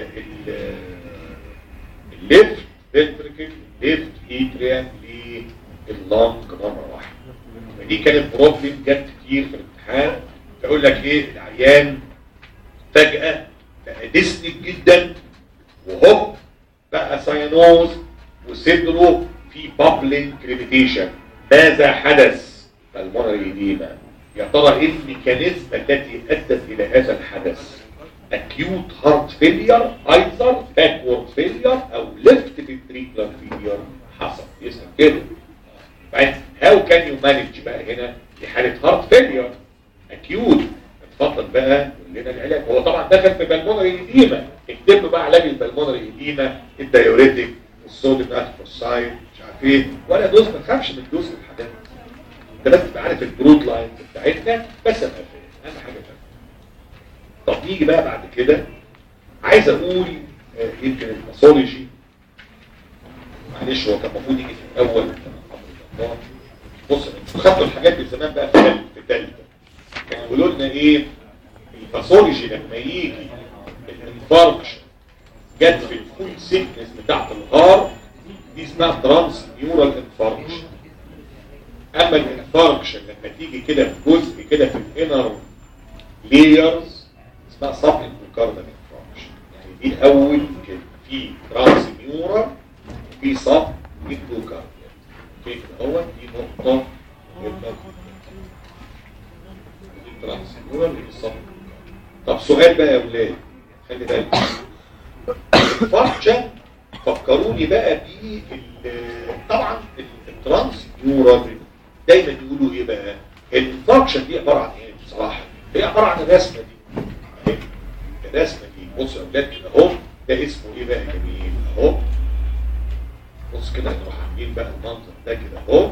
الليفت ventricle الليفت اتريم لللنج مرة واحدة ودي كانت بروبلم جت كتير في الامتحان فيقول لك ايه العيان فجأة بقى ديسنك جدا وهوب بقى ساينوز وصدره في بابلين كريميتيشن ماذا حدث المونري ديما يا ترى ايه الميكانيزم التي ادت الى هذا الحدث acute heart failure either backward failure او left ventricular failure حصل يسمى كده بعد how can you manage بقى هنا في حالة heart failure acute اتفضل بقى قول لنا العلاج هو طبعا دخل في بالمونري ايديما اكتب له بقى علاج البلمونري ايديما الدايوريتك الصوديوم اتروسايد مش عارف ايه ولا دوز ما تخافش من دوز الحاجات انت بس تبقى عارف الجرود لاين بتاعتنا بس ابقى فاهم اهم حاجه فاهم طب نيجي بقى بعد كده عايز اقول آه، يمكن الباثولوجي معلش هو كان المفروض يجي في الاول بص انتوا خدتوا الحاجات دي زمان بقى في تالتة- في ثالثه كانوا يقولوا لنا ايه الباثولوجي لما يجي الانفاركشن جت في الفول سيكنس بتاعت الهار دي اسمها ترانس نيورال انفاركشن اما الانفاركشن لما تيجي كده في جزء كده في الانر لايرز اسمها سب انتوكاردال انفاركشن يعني دي اول كده في ترانس نيورال في سب انتوكاردال في كده هو دي نقطه مهمه ترانسفيورال للصف طب سؤال بقى يا ولاد خلي بالك الفانكشن فكروني بقى ب طبعا الترانسفيورال دايما يقولوا ايه بقى الفانكشن دي عباره عن ايه بصراحه هي عباره عن الرسمه دي أهي. الرسمه دي بصوا يا ولاد كده اهو ده اسمه ايه بقى يا جميل اهو بص كده نروح عاملين بقى المنظر ده كده اهو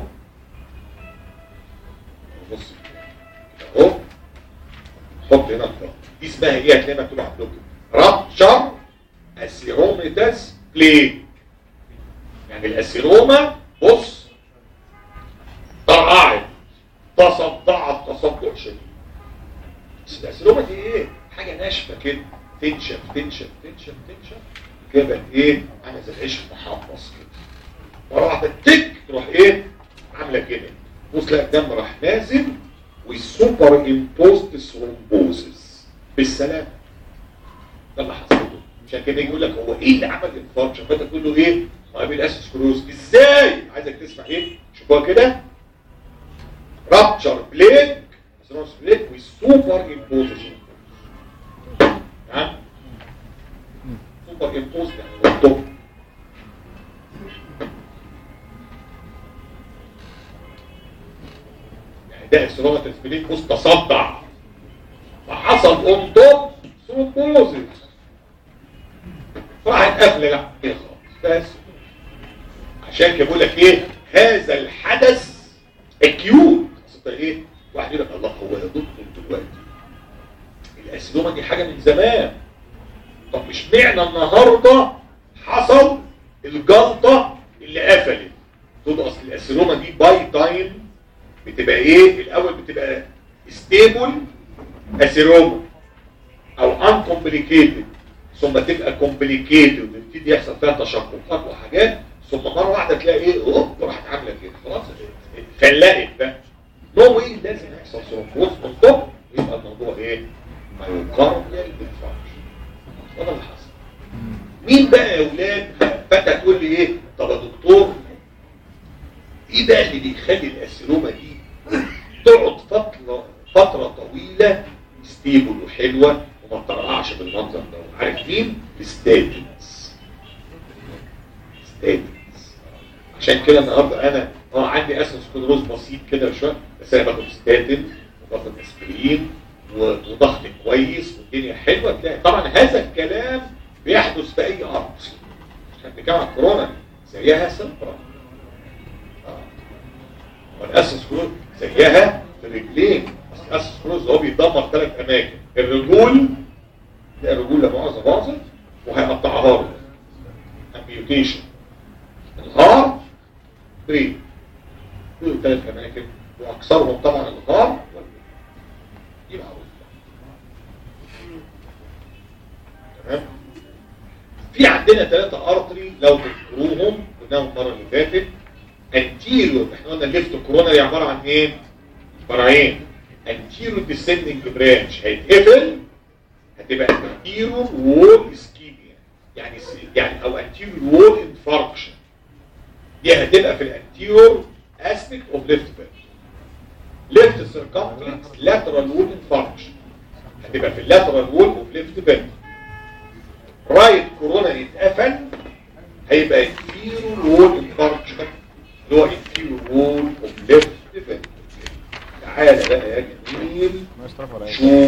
بص كده اهو حط هنا الخط دي اسمها ايه هتلاقيها مكتوبه عندكم رابتشر اسيروميتاس بلي يعني الاسيروما بص طرقعت تصدعت تصدع شديد بس الاسيروما دي ايه حاجه ناشفه كده تنشف تنشف تنشف تنشف كده بقت ايه عامله زي العيش المحمص كده مره واحده تك تروح ايه عامله كده بص تلاقي الدم راح نازل والسوبر امبوست ثرومبوزس بالسلامه ده اللي حصل له عشان كده يقول لك هو ايه اللي عمل انفاركشن فانت تقول له ايه ما بالاسسكروز ازاي عايزك تسمع ايه شوفوها كده رابتشر بليك سيروس بليك والسوبر امبوزس ها سوبر امبوز يعني الطب يعني ده السيروما تسبيلين مستصدع فحصل اون توب ثرومبوزس راحت قافله لا كده خلاص بس عشان كده بقول لك ايه هذا الحدث اكيوت اصل ايه واحد يقول لك الله هو ده دكتور دلوقتي الاسلومه دي حاجه من زمان طب مش معنى النهارده حصل الجلطه اللي قفلت تقول اصل الاسلومه دي باي تايم بتبقى ايه الاول بتبقى ستيبل اسيروما او ان كومبليكيتد ثم تبقى كومبليكيتد ويبتدي يحصل فيها تشققات وحاجات ثم مره واحده تلاقي ايه اوب راحت عامله كده خلاص فلقت بقى نو واي لازم يحصل ثرومبوز من توب يبقى الموضوع ايه؟ مايوكارديال انفاركشن وده اللي حصل مين بقى يا اولاد ايه بقى اللي بيخلي الاسيروما دي تقعد فتره فتره طويله ستيبل وحلوه وما تطرقعش بالمنظر ده عارف مين؟ الستاتينز ستاتينز عشان كده النهارده انا اه عندي اسس سكلروز بسيط كده شويه بس انا باخد ستاتين وباخد اسبرين و- وضغط كويس والدنيا حلوه تلاقي طبعا هذا الكلام بيحدث في اي ارض احنا بنتكلم عن كورونا زيها سمبرا اه والاسس سكلروز زيها في الرجلين بس الاسس سكلروز هو بيدمر ثلاث اماكن الرجول لا الرجول لا مؤاخذه باظت وهيقطعها له امبيوتيشن الهار بريد دول ثلاث اماكن واكثرهم طبعا الغار والبريد دي معروفه تمام في عندنا ثلاثة ارتري لو تذكروهم قلناهم المره اللي فاتت انتيريور احنا قلنا الليفت كورونري عباره عن ايه؟ فرعين انتيريور ديسندنج برانش هيتقفل هتبقى انتيريور وول اسكيميا يعني يعني او انتيريور وول انفاركشن دي هتبقى في الانتيريور اسبيكت اوف ليفت بيرن ليفت سيركمفلكس لاترال وول انفاركشن هتبقى في اللاترال وول اوف ليفت بيرن رايت كورونا يتقفل هيبقى انتيريور وول انفاركشن اللي هو انتيريور وول اوف ليفت بيرن تعالى بقى يا جميل ما يشترك ولا ايه شوف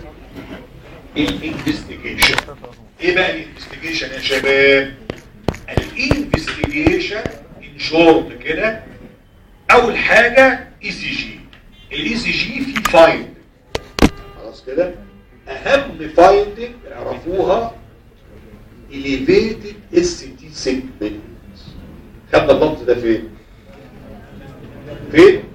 الانفستيجيشن ايه بقى الانفستيجيشن يا شباب الانفستيجيشن ان شورت كده اول حاجه اي سي جي الاي سي جي فيه فايند خلاص كده اهم فايندنج اعرفوها elevated SCT segment خدنا اللفظ ده فين فين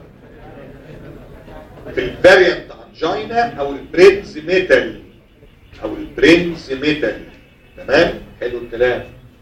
في الفاريانت انجينا او البرينز ميتال او البرينز ميتال تمام حلو الكلام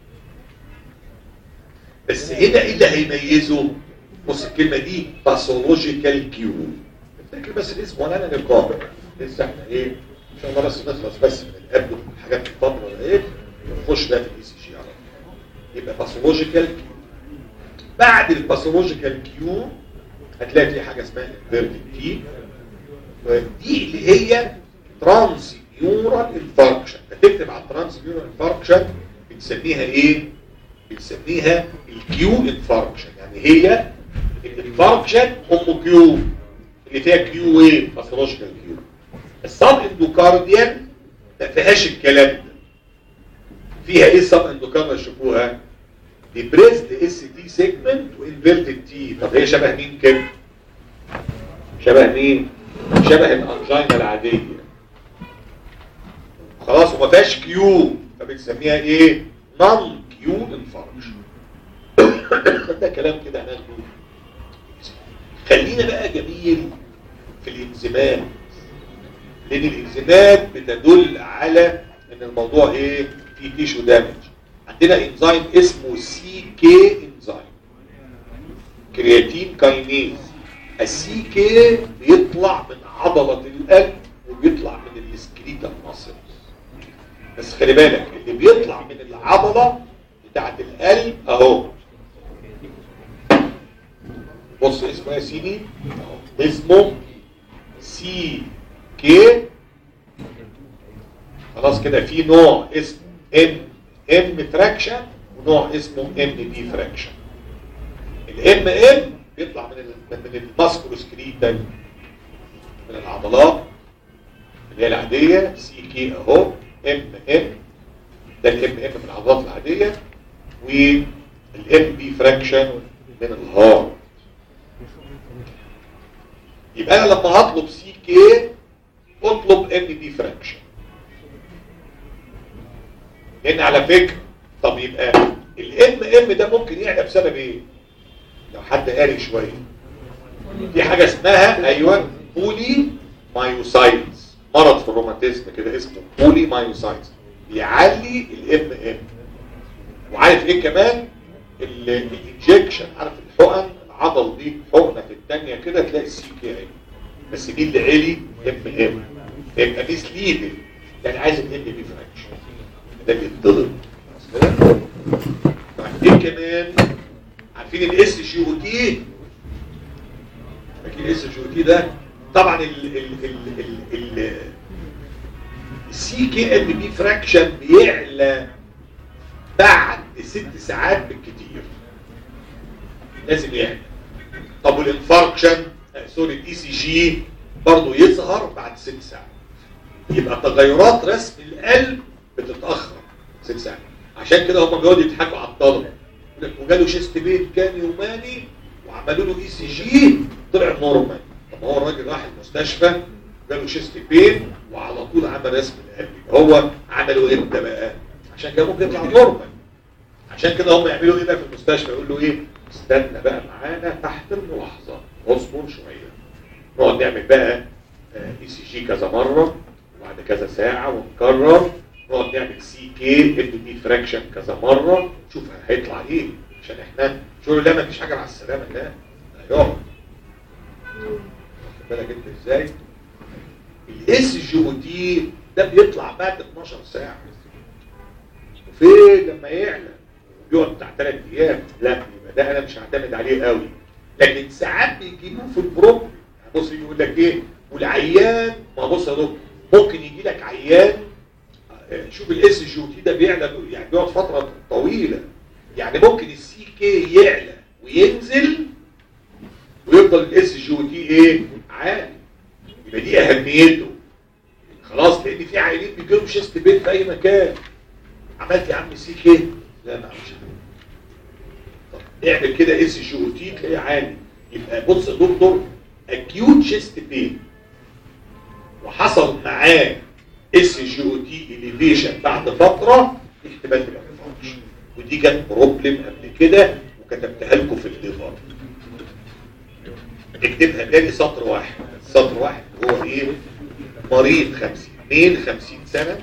بس هنا ايه اللي هيميزه بص الكلمه دي باثولوجيكال كيو افتكر بس الاسم ولا انا نقابل لسه احنا ايه ان شاء الله بس نخلص بس من القبل والحاجات الفتره ده ايه نخش بقى في الاي سي جي على طول يبقى باثولوجيكال كيو بعد الباثولوجيكال كيو هتلاقي في حاجه اسمها انفيرتد تي ودي اللي هي ترانس نيورال انفاركشن فتكتب على الترانس نيورال انفاركشن بنسميها ايه بنسميها الكيو انفاركشن يعني هي الانفاركشن ام كيو اللي فيها كيو ايه باثولوجيكال كيو السب اندوكارديان ما فيهاش الكلام ده فيها ايه السب اندوكارديان شوفوها ديبريسد اس تي سيجمنت وانفيرتد تي طب هي شبه مين كده شبه مين شبه الانجينا العاديه خلاص وما فيهاش كيو فبنسميها ايه نون كيو انفاركشن ده كلام كده هناخده خلينا بقى جميل في الانزيمات لان الانزيمات بتدل على ان الموضوع ايه في تيشو دامج عندنا انزيم اسمه سي كي انزيم كرياتين كاينيز السي كي بيطلع من عضلة القلب وبيطلع من السكريتا المصري بس خلي بالك اللي بيطلع من العضلة بتاعت القلب اهو بص اسمه يا سيدي أهو. اسمه سي كي خلاص كده في نوع اسمه ام ام فراكشن ونوع اسمه ام بي فراكشن الام ام بيطلع من ال- من الماسكولوسكريتال من العضلات اللي هي العادية سي كي اهو ام ام ده الام ام من العضلات العادية والام بي فراكشن من الهارت يبقى انا لما هطلب سي كي اطلب ام بي فراكشن لان على فكره طب يبقى الام ام ده ممكن يعلى بسبب ايه لو حد قاري شويه في حاجه اسمها ايوه بولي مايوسايتس مرض في الروماتيزم كده اسمه بولي مايوسايتس بيعلي الام ام وعارف ايه كمان ال- الانجكشن عارف الحقن العضل دي حقنه في الثانيه كده تلاقي السي كي اي بس مين اللي علي ام ام يبقى ميس ليدل يعني عايز الام بي فراكشن ده بيتضرب ايه كمان عارفين الاس جي او تي الاس جي تي ده طبعا ال ال ال ال ال السي كي ال بي فراكشن بيعلى بعد ست ساعات بالكتير لازم يعلى طب والانفاركشن آه، سوري الاي سي جي برضه يظهر بعد ست ساعات يبقى تغيرات رسم القلب بتتاخر ست ساعات عشان كده هم بيقعدوا يضحكوا على الطلبه يقول لك وجاله شيست بين كان يوماني وعملوا له اي سي جي طلع نورمال طب هو الراجل راح المستشفى جاله شيست بين وعلى طول عمل رسم القلب هو عملوا امتى بقى عشان كده ممكن يطلع نورمال عشان كده هم يعملوا ايه بقى في المستشفى يقول له ايه استنى بقى معانا تحت الملاحظه اصبر شويه نقعد نعمل بقى اي سي جي كذا مره وبعد كذا ساعه ونكرر نقعد نعمل سي كي ال بي فراكشن كذا مره نشوف هيطلع ايه عشان احنا مش نقول لا ما فيش حاجه مع السلامه لا لا يقعد واخد بالك انت ازاي الاس جي او دي ده بيطلع بعد 12 ساعه وفين لما يعلى بيقعد بتاع ثلاث ايام لا يبقى ده انا مش هعتمد عليه قوي لكن ساعات بيجيبوه في البروب بص يقول لك ايه والعيان ما بص يا دكتور ممكن يجي لك عيان آه، شوف الاس جي او تي ده بيعلى يعني بيقعد فتره طويله يعني ممكن السي كي يعلى وينزل ويفضل الاس جي او تي ايه عالي يبقى دي اهميته خلاص لان في عيانين بيجي لهم شيست بين في اي مكان عملت يا عم سي كي لا ما عملش طب اعمل كده اس جي او تي تلاقيه عالي يبقى بص يا دكتور اكيوت شيست بين وحصل معاه اس جي او تي اليفيشن بعد فتره احتمال تبقى انفاركشن ودي كانت بروبلم قبل كده وكتبتها لكم في الليفر اكتبها تاني سطر واحد سطر واحد هو ايه مريض 50 ميل 50 سنه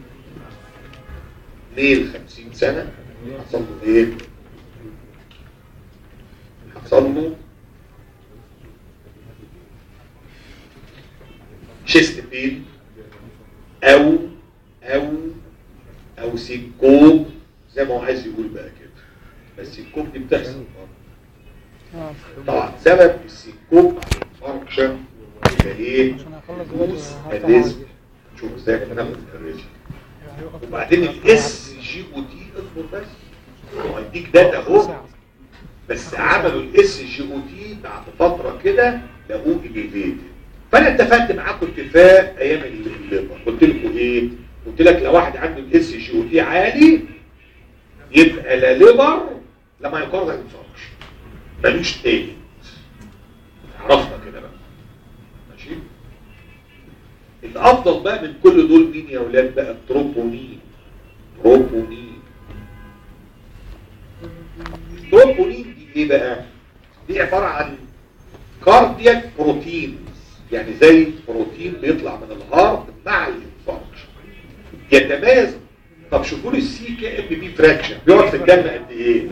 ميل 50 سنه حصل له ايه حصل له شيست بين او او او سيكوب زي ما هو عايز يقول بقى كده بس السيكوب دي بتحصل برضه. طبعا سبب السيكوب فانكشن يبقى ايه عشان هخلص دوس دلوقتي الريزم شوف ازاي بناخد الريزم وبعدين الاس جي او تي اصبر بس هو هيديك داتا اهو بس عملوا الاس جي او تي بعد فتره كده لقوه اليفيتد فانا اتفقت معاكم اتفاق ايام الليبر قلت لكم ايه قلت لك لو واحد عنده الاس جي او تي عالي يبقى لا ليبر لا ما يقارن انفاركشن ملوش تاني عرفنا كده بقى ماشي الافضل بقى من كل دول مين يا اولاد بقى التروبونين تروبونين التروبونين دي ايه بقى دي عباره عن كاردياك بروتين يعني زي بروتين بيطلع من الهارت مع الانفاركشن يتميز طب شوفوا لي السي كي ام بي فراكشن بيقعد في الدم قد ايه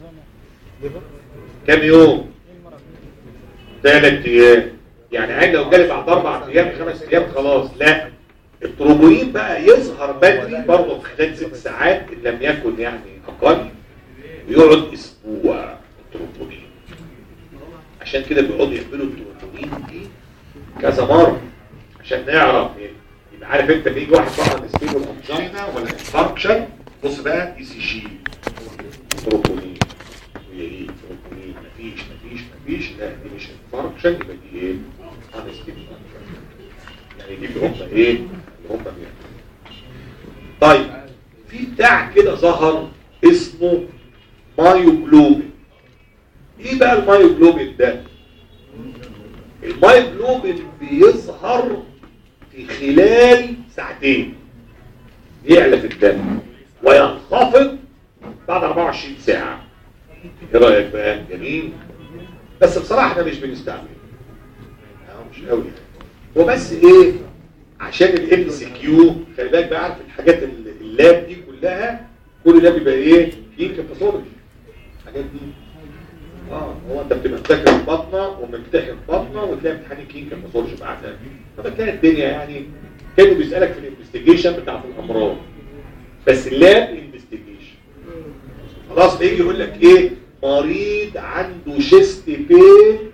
كام يوم ثلاث ايام يعني عين لو جالي بعد اربع ايام خمس ايام خلاص لا التروبونين بقى يظهر بدري برضه في خلال ست ساعات ان لم يكن يعني اقل ويقعد اسبوع التروبونين عشان كده بيقعدوا يعملوا التروبونين دي كذا مره عشان نعرف يعني يبقى عارف انت بيجي واحد طبعا ستيبل انجينا ولا انفاركشن بص بقى اي سي جي تروبونين وهي ايه تروبونين مفيش مفيش مفيش لا دي مش انفاركشن يبقى دي ايه انستيبل يعني دي اللي هم ايه اللي هم بيعملوا طيب في بتاع كده ظهر اسمه مايوجلوبين ايه بقى المايوجلوبين ده المايوجلوبين بيظهر في خلال ساعتين يعلى في الدم وينخفض بعد 24 ساعة ايه رأيك بقى جميل بس بصراحة احنا مش بنستعمل اه مش قوي هو بس ايه عشان الام سي كيو خلي بالك بقى عارف الحاجات ال- اللاب دي كلها كل ده بيبقى ايه كلينيكال باثولوجي الحاجات دي اه هو انت بتبقى مذاكر بطنه وممتحن بطنه وتلاقي امتحان كلينيكال باثولوجي بعدها فبتلاقي الدنيا يعني كانوا بيسالك في الانفستيجيشن بتاعت الامراض بس اللاب انفستيجيشن خلاص بيجي يقول لك ايه مريض عنده شيست بين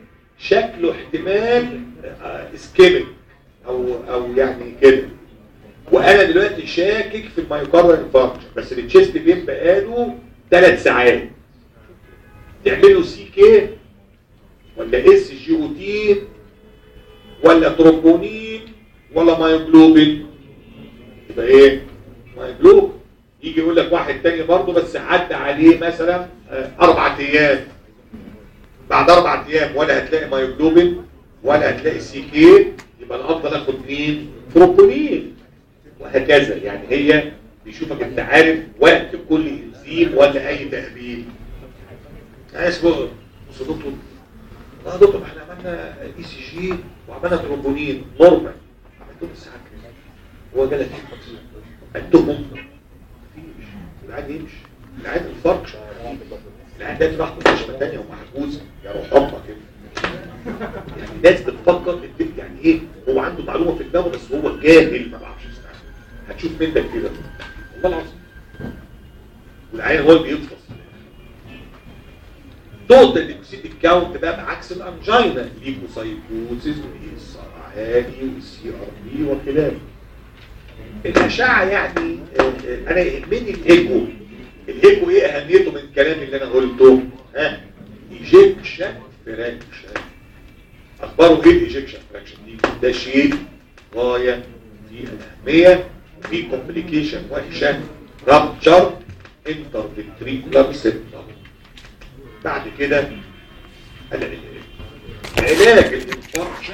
شكله احتمال اسكيميك او او يعني كده وانا دلوقتي شاكك في المايوكاردال انفاركشن بس التشيست بين بقاله ثلاث ساعات تعملوا سي كي ولا اس جي او تي ولا ترومبونين ولا مايوجلوبين يبقى ايه مايوجلوبين يجي يقول لك واحد تاني برضه بس عدى عليه مثلا آه، اربع ايام بعد اربع ايام ولا هتلاقي مايوجلوبين ولا هتلاقي سي كي يبقى الافضل اخد مين ترومبونين وهكذا يعني هي بيشوفك انت عارف وقت كل انزيم ولا اي تهبيل يعني اسمه بص يا دكتور اه يا دكتور احنا عملنا اي سي جي وعملنا ترومبونين نورمال عملتهم الساعه كام هو جالك ايه عندهم مفيش العادي يمشي العادي الفرق العادي ده راح مستشفى ثانيه ومحجوز يا روح امك كده يعني الناس بتفكر الدب يعني ايه هو عنده معلومه في دماغه بس هو جاهل ما بعرفش يستعمل هتشوف منك كده والله العظيم والعين هو اللي بيفصل توتال ليكوسيتيك كاونت بقى بعكس الانجينا ليكوسايكوزيس والسرعاني والسي ار بي وكده الاشعه يعني آه، آه، انا يهمني الايكو الايكو ايه اهميته من الكلام اللي انا قلته ها ايجيكشن فراكشن اخباره ايه الايجيكشن فراكشن دي ده شيء غايه في الاهميه وفي كومبليكيشن وحشه رابتشر انترفنتريكولار سيبتم بعد كده العلاج علاج الانفاركشن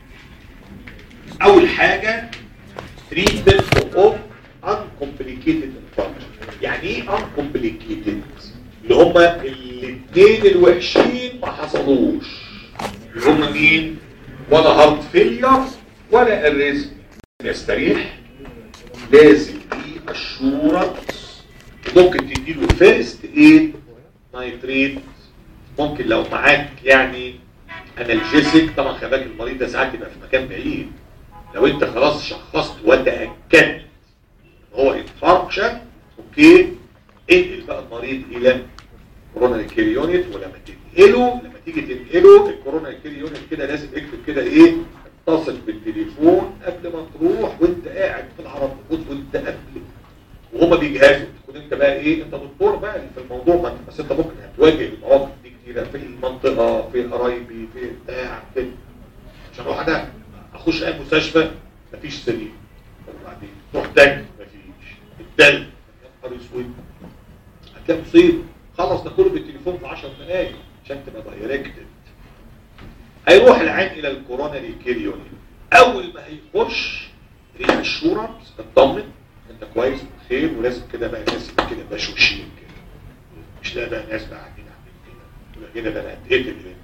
اول حاجه treatment of uncomplicated infarction يعني ايه uncomplicated اللي هما الاثنين الوحشين ما حصلوش اللي هما مين ولا هارت فيلير ولا الرزق يستريح لازم في اشورنس ممكن تديله فيرست ايد نايتريت ممكن لو معاك يعني انالجيسك طبعا خلي بالك المريض ده ساعات بيبقى في مكان بعيد لو انت خلاص شخصت وتاكدت ان هو انفاركشن اوكي انقل بقى المريض الى كورونا كير يونت ولما تنقله لما تيجي تنقله الكورونا كير يونت كده لازم اكتب كده ايه اتصل بالتليفون قبل ما تروح وانت قاعد في العربيه وانت قبل وهما بيجهزوا تكون انت بقى ايه انت دكتور بقى في الموضوع ما انت بس انت ممكن هتواجه المواقف دي كتيره في المنطقه في قرايبي في بتاع كده عشان اروح انا اخش اي مستشفى مفيش سرير طب وبعدين تروح تاني مفيش التلج يا نهار اسود هتلاقي مصيبه خلص ده كله بالتليفون في 10 دقايق عشان تبقى دايركتد هيروح العين الى الكوروناري كيريوني اول ما هيخش ريح الشورنس اطمن انت كويس بخير ولازم كده بقى ناس يبقى كده بشوشين كده مش لا بقى ناس بقى قاعدين عاملين كده ولا كده ده انا هتقتل هنا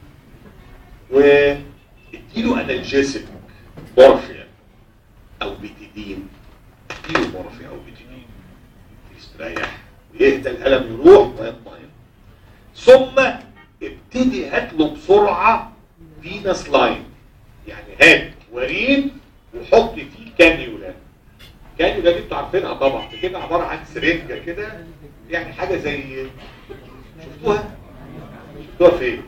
واديله انالجيسك مورفيا او بيتيدين اديله مورفيا او بيتيدين يستريح ويهدى الالم يروح ويطمئن ثم ابتدي هات له بسرعه فينس لاين يعني هات وريد وحط فيه كانيولا كانيولا دي انتوا عارفينها طبعا بتبقى عباره عن سرنجه كده يعني حاجه زي شفتوها شفتوها فين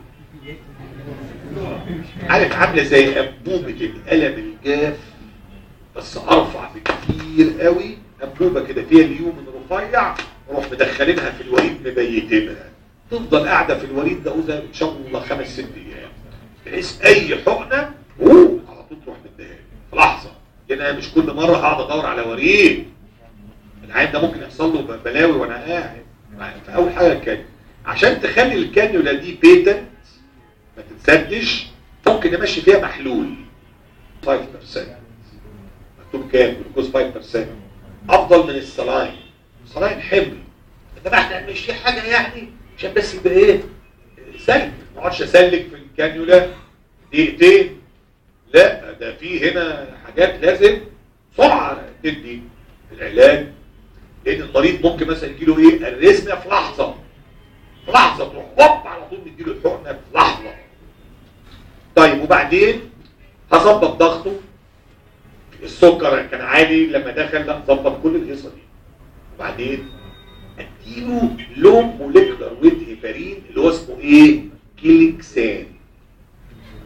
عارف عامله زي انبوبه القلم الجاف بس ارفع بكتير قوي انبوبه كده فيها اليومن رفيع نروح مدخلينها في الوريد مبيتينها تفضل قاعده في الوريد ده اوزه ان شاء الله خمس ست ايام بحيث اي حقنه اوه على طول تروح مديها في لحظه لان انا مش كل مره هقعد ادور على وريد العين ده ممكن يحصل له بلاوي وانا قاعد فاول حاجه الكانيولا عشان تخلي الكانيولا دي بيتنت ما تتسدش ممكن نمشي فيها محلول 5% مكتوب كام جلوكوز 5% افضل من السلاين السلاين حمل انما احنا مش حاجه يعني عشان بس يبقى ايه سلك ما اقعدش اسلك في الكانيولا دقيقتين لا ده في هنا حاجات لازم سرعه تدي العلاج لان المريض ممكن مثلا يجيله ايه الرسمه في لحظه في لحظه تروح هوب على طول نديله الحقنه في لحظه طيب وبعدين هظبط ضغطه السكر كان عالي لما دخل لا ظبط كل القصه دي وبعدين اديله لو موليكولار ويت هيبارين اللي هو اسمه ايه كيليكسان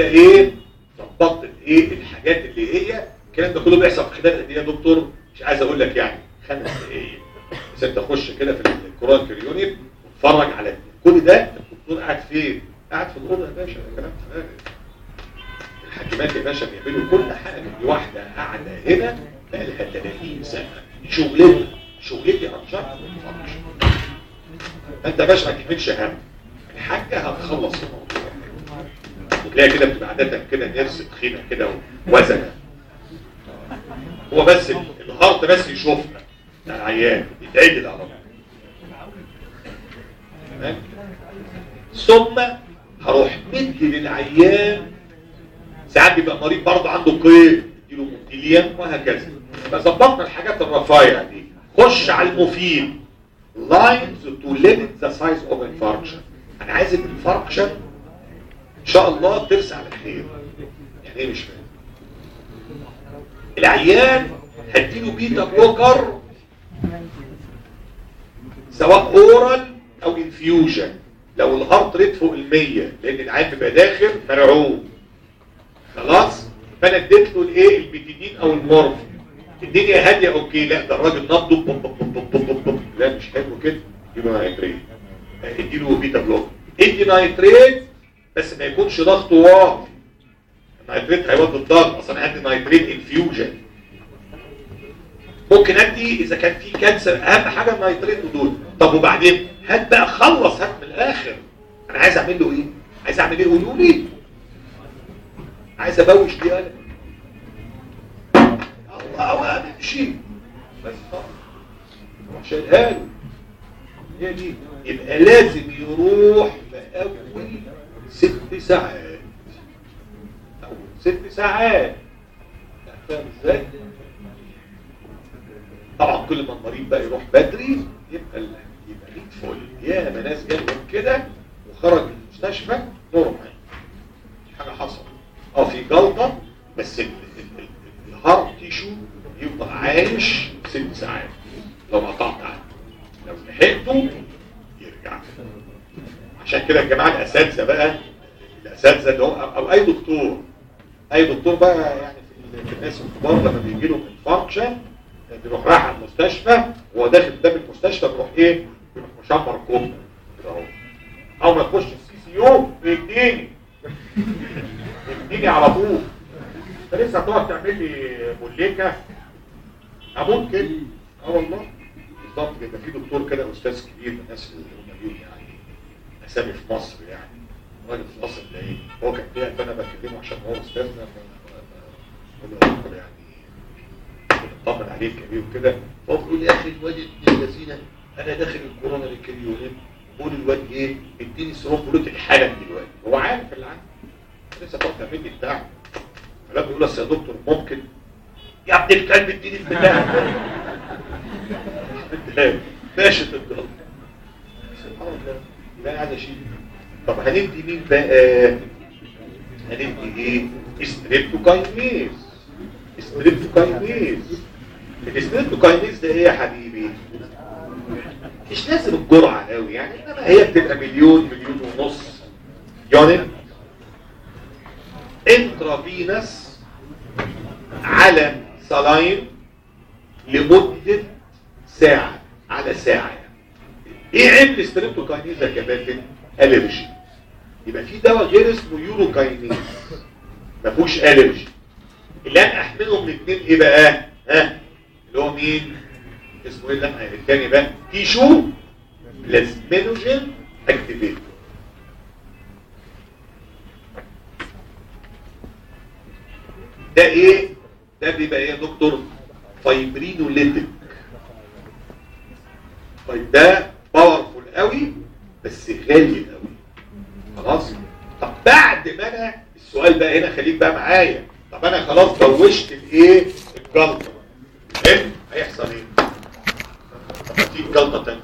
كده ايه ظبطت الايه الحاجات اللي هي الكلام ده كله بيحصل في خلال قد ايه يا دكتور مش عايز اقول لك يعني خمس دقايق بس انت تخش كده في الكورال كريونيت وتتفرج على كل ده الدكتور قاعد فين؟ قاعد في الاوضه يا باشا ده كلام فارغ الحاكمات يا باشا بيعملوا كل حاجه دي واحده قاعده هنا بقى لها 30 سنه شغلتها شغلتي انشطت انت يا باشا ما تحملش هم الحاجه هتخلص الموضوع وتلاقي كده بتبقى عاده كده نفس تخينه كده ووزنه هو بس ال- الهارت بس يشوفنا بتاع العيان يتعدل على طول تمام ثم هروح مدي للعيان ساعات بيبقى مريض برضه عنده قيد يديله مونتيليان وهكذا يبقى ظبطنا الحاجات الرفايع دي خش على المفيد lines to limit the size of infarction انا عايز الانفاركشن ان شاء الله ترسى على خير يعني ايه مش فاهم العيان هديله بيتا بلوكر سواء اورال او انفيوجن لو الهارت ريت فوق ال 100 لان العيان بيبقى داخل مرعوب خلاص فانا اديت له الايه البيتيدين او المورفين الدنيا هاديه اوكي لا ده الراجل نبضه بوب بوب بوب بوب بوب بوب. لا مش حلو كده اديله نايتريت اديله بيتا بلوك ادي نايتريت بس ما يكونش ضغطه واطي النايتريت هيودي الضغط اصلا عندي نايتريت انفيوجن ممكن ادي اذا كان في كانسر اهم حاجه النايتريت دول طب وبعدين هات بقى خلص هات من الاخر انا عايز اعمل له ايه عايز اعمل ايه قولوا لي عايز ابوش دي انا الله امشي بس خلاص شايلها له هي دي يبقى لازم يروح في اول ست ساعات اول ست ساعات فاهم ازاي طبعا كل ما المريض بقى يروح بدري يبقى ال- يبقى ليك فل يا ما ناس جالهم كده وخرج من المستشفى نورمال حاجه حصلت اه في جلطه بس ال- ال- ال- الهارت تيشو يفضل عايش ست ساعات لو ما قطعت عنه لو لحقته يرجع عشان كده الجماعه الاساتذه بقى الاساتذه اللي هو او أو اي دكتور اي دكتور بقى يعني في, في الناس الكبار لما بيجي لهم انفاركشن بيروح رايح على المستشفى وهو داخل قدام المستشفى بيروح ايه؟ بيروح مشمر كوب كده اهو اول ما تخش في سي سي يو بيديني بيديني على طول انت لسه هتقعد تعمل لي موليكه اه ممكن اه والله بالظبط كده في دكتور كده استاذ كبير من الناس اللي هم ليهم يعني اسامي في مصر يعني راجل في مصر ده ايه هو كان فيها فانا بكلمه عشان هو استاذنا ف- ف- بقول له يا دكتور يعني بنطمن عليه كبير وكده هو بيقول يا اخي الواد ابن الذين انا داخل الكورونا للكريونين بقول الواد ايه اديني سيروم بلوت الحالا دلوقتي هو عارف اللي عنده لسه تقعد تعمل لي بتاع فلما بيقول اصل يا دكتور ممكن يا ابن الكلب اديني البتاع ماشي الدكتور سبحان الله لا قاعد اشيل طب هندي مين بقى هندي ايه ستريبتوكاينيز ستريبتوكاينيز الستريبتوكاينيز ده ايه يا حبيبي مش لازم الجرعه قوي يعني انما هي بتبقى مليون مليون ونص يونت انترافينس على سلاين لمدة ساعة على ساعة يعني. ايه عيب الستريبتوكاينيز يا كباتن؟ الرجي يبقى في دواء غير اسمه يوروكاينيز ما فيهوش الرجي اللي انا احملهم الاثنين ايه بقى؟ ها؟ اللي هو مين؟ اسمه ايه لا الثاني بقى؟ تيشو بلازمينوجين اكتيفيتور ده ايه ده بيبقى ايه يا دكتور فايبرينوليتيك طيب ده باورفول قوي بس غالي قوي خلاص طب بعد ما انا السؤال بقى هنا خليك بقى معايا طب انا خلاص بوشت الايه الجلطه حلو هيحصل ايه طب هتيجي جلطه تانيه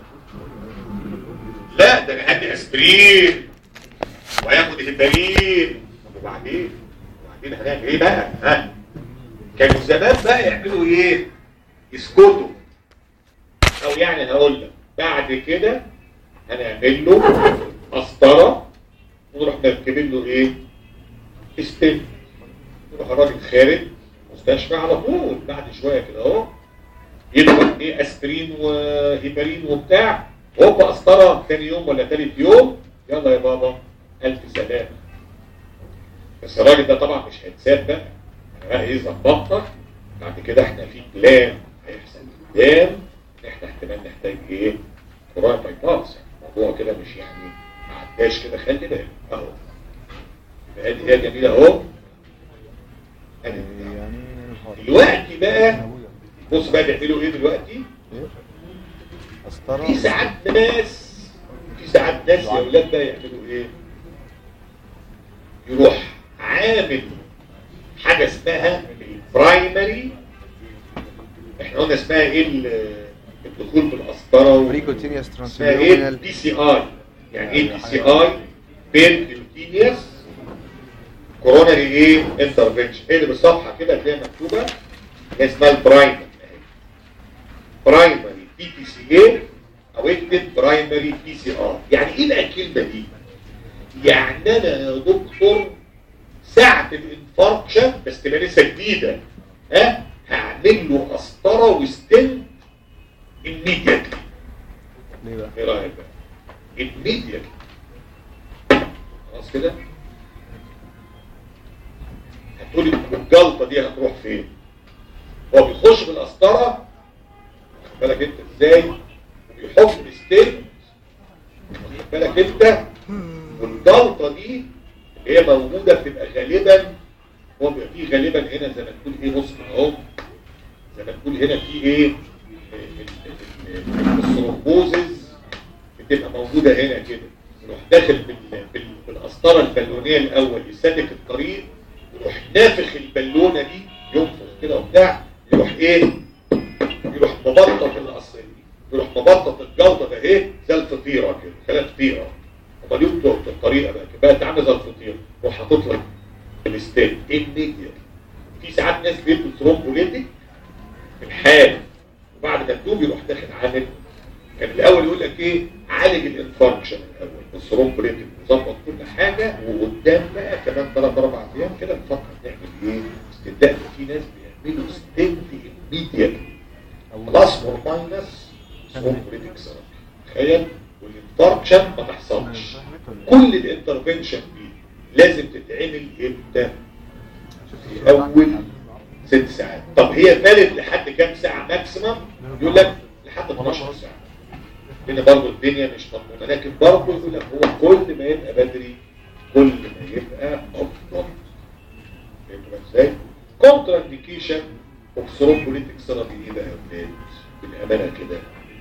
لا ده انا هدي اسبرين وهياخد هيبارين طب وبعدين وبعدين هنعمل ايه بقى ها كانوا زمان بقى يعملوا ايه يسكتوا او يعني هقول لك بعد كده هنعمل له مسطره ونروح مركبين له ايه استلم يروح الراجل خارج مستشفى على طول بعد شويه كده اهو يدخل ايه اسبرين وهيبرين وبتاع هوب قسطره ثاني يوم ولا ثالث يوم يلا يا بابا الف سلامه بس الراجل ده طبعا مش هيتساب بقى انا بقى ايه ظبطنا بعد كده احنا في بلان هيحصل قدام ان احنا احتمال نحتاج ايه قراءة باي باس الموضوع كده مش يعني ما عداش كده خلي بالك اهو يبقى دي هي جميله اهو أدي البتاع. يعني دلوقتي بقى بص بقى بيعملوا ايه دلوقتي ايه قسطرة في ساعات ناس في ساعات ناس يا اولاد بقى يعملوا ايه يروح عامل حاجه اسمها البرايمري احنا قلنا اسمها ايه ال- الدخول بالقسطره و- بريكوتينيوس اسمها ايه ترانسليومينال بي سي اي يعني ايه بي سي اي بيركوتينيوس كوروناري ايه انترفنشن ايه اللي بالصفحه كده هتلاقيها مكتوبه هي اسمها البرايمري برايمري بي تي سي اي او اكتب برايمري بي سي ار يعني ايه بقى الكلمه دي يعني انا يا دكتور ساعه الانفاركشن بس تبقى لسه جديده ها هعمل له قسطره وستنت immediately ليه بقى؟ ايه رايك بقى immediately خلاص كده هتقولي الجلطه دي هتروح فين هو بيخش بالقسطره واخد بالك انت ازاي وبيحط الستيل واخد بالك انت والجلطه دي اللي هي موجوده بتبقى غالبا هو بيبقى فيه غالبا هنا زي ما تقول ايه بص كده اهو زي ما تقول هنا في ايه ال- ال- ال- الثرومبوزز بتبقى موجوده هنا كده يروح داخل بال- بال- بالقسطره البالونيه الاول يسلك الطريق يروح نافخ البالونه دي ينفخ كده وبتاع يروح ايه يروح مبطط القصر يروح مبطط الجوده ده ايه زي الفطيره كده خلاها فطيره هما ليهم طرق- طريقه بقى كده بقت عامله زي الفطيره يروح حاطط لك الستيل immediate في ساعات ناس بيدوا ثرومبوليتيك في الحال وبعد ما تدوب يروح داخل عامل كان الاول يقول لك ايه عالج الانفاركشن الاول الثرومبوليتيك وظبط كل حاجه وقدام بقى كمان ثلاث اربع ايام كده نفكر نعمل ايه استبداء في ناس بيعملوا ستنت immediately بلس اور ماينس ثرومبوليتيك ثيرابي تخيل والانفاركشن ما تحصلش كل الانترفنشن دي لازم تتعمل امتى في اول ست ساعات طب هي فالت لحد كام ساعه ماكسيمم يقول لك لحد 12 ساعه هنا برضه الدنيا مش مضمونه لكن برضه يقول لك هو كل ما يبقى بدري كل ما يبقى افضل فهمتوا بقى ازاي؟ كونترا انديكيشن اوف ثرومبوليتيك ثيرابي ايه بقى يا ولاد؟ بالامانه كده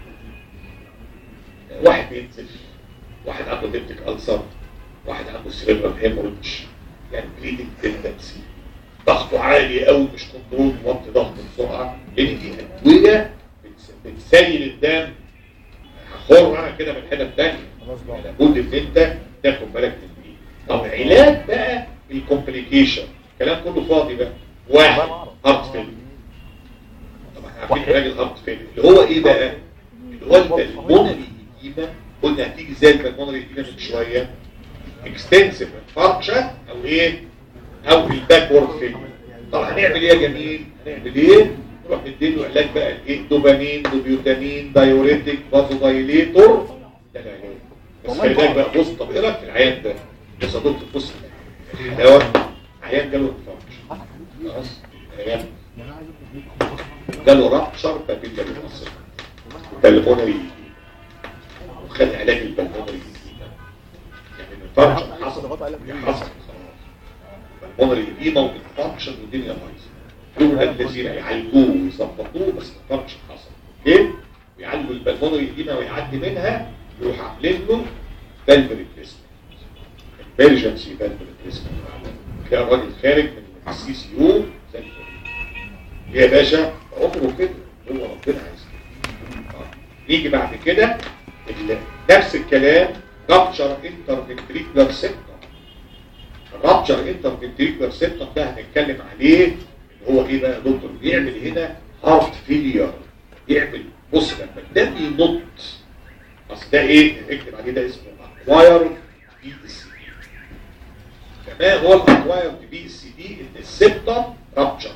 واحد بينزل واحد عنده ديبتيك ألسر واحد عنده سيريبرال هيموريدج يعني بليدنج تندنسي ضغطه عالي قوي مش كنترول موطي ضغط بسرعه لان دي ادويه بتس- بتسيل الدم هخر انا كده من الحته الثانيه خلاص بقى لابد ان انت تاخد بالك من دي طب علاج بقى الكومبليكيشن الكلام كله فاضي بقى واحد هارت فيلر طب احنا عارفين علاج الهارت فيلر اللي هو ايه بقى اللي هو البلمونري ايديما قلنا هتيجي زي البلمونري ايديما من شويه اكستنسيف فانكشن او ايه او الباكورد فيلر طب هنعمل ايه يا جميل هنعمل ايه نروح نديله علاج بقى الايه دوبامين دوبيوتامين دايوريتك بازو دايليتور ده العلاج بس خلي بالك بقى بص طب ايه رايك في العيان ده بص يا دكتور بص الحلاوه عيان جاله انفاركشن خلاص عيان جاله رابشر بابيلا بالمصر بالمونري وخد علاج البلمونري يعني الانفاركشن حصل حصل خلاص بالمونري ايديما وانفاركشن والدنيا بايظه دول الذين يعالجوه ويظبطوه بس الانفاركشن حصل ليه؟ ويعالجوا البلمونري ايديما ويعدي منها يروح عاملين له فالف ريبليسمنت امرجنسي فالف ريبليسمنت تلاقي الراجل خارج من السي سي يو زي الفل يا باشا عمره كده هو ربنا عايز كده آه. نيجي بعد كده ال- نفس الكلام رابشر انترفنتريكولار سيبتم الرابشر انترفنتريكولار سيبتم ده هنتكلم عليه اللي هو ايه بقى يا دكتور بيعمل هنا هارت فيلير يعمل بص لما الدم ينط اصل ده ايه اكتب عليه ده اسمه اكواير بي سي كما هو الاكوايرد بي سي دي ان السبتم رابتشر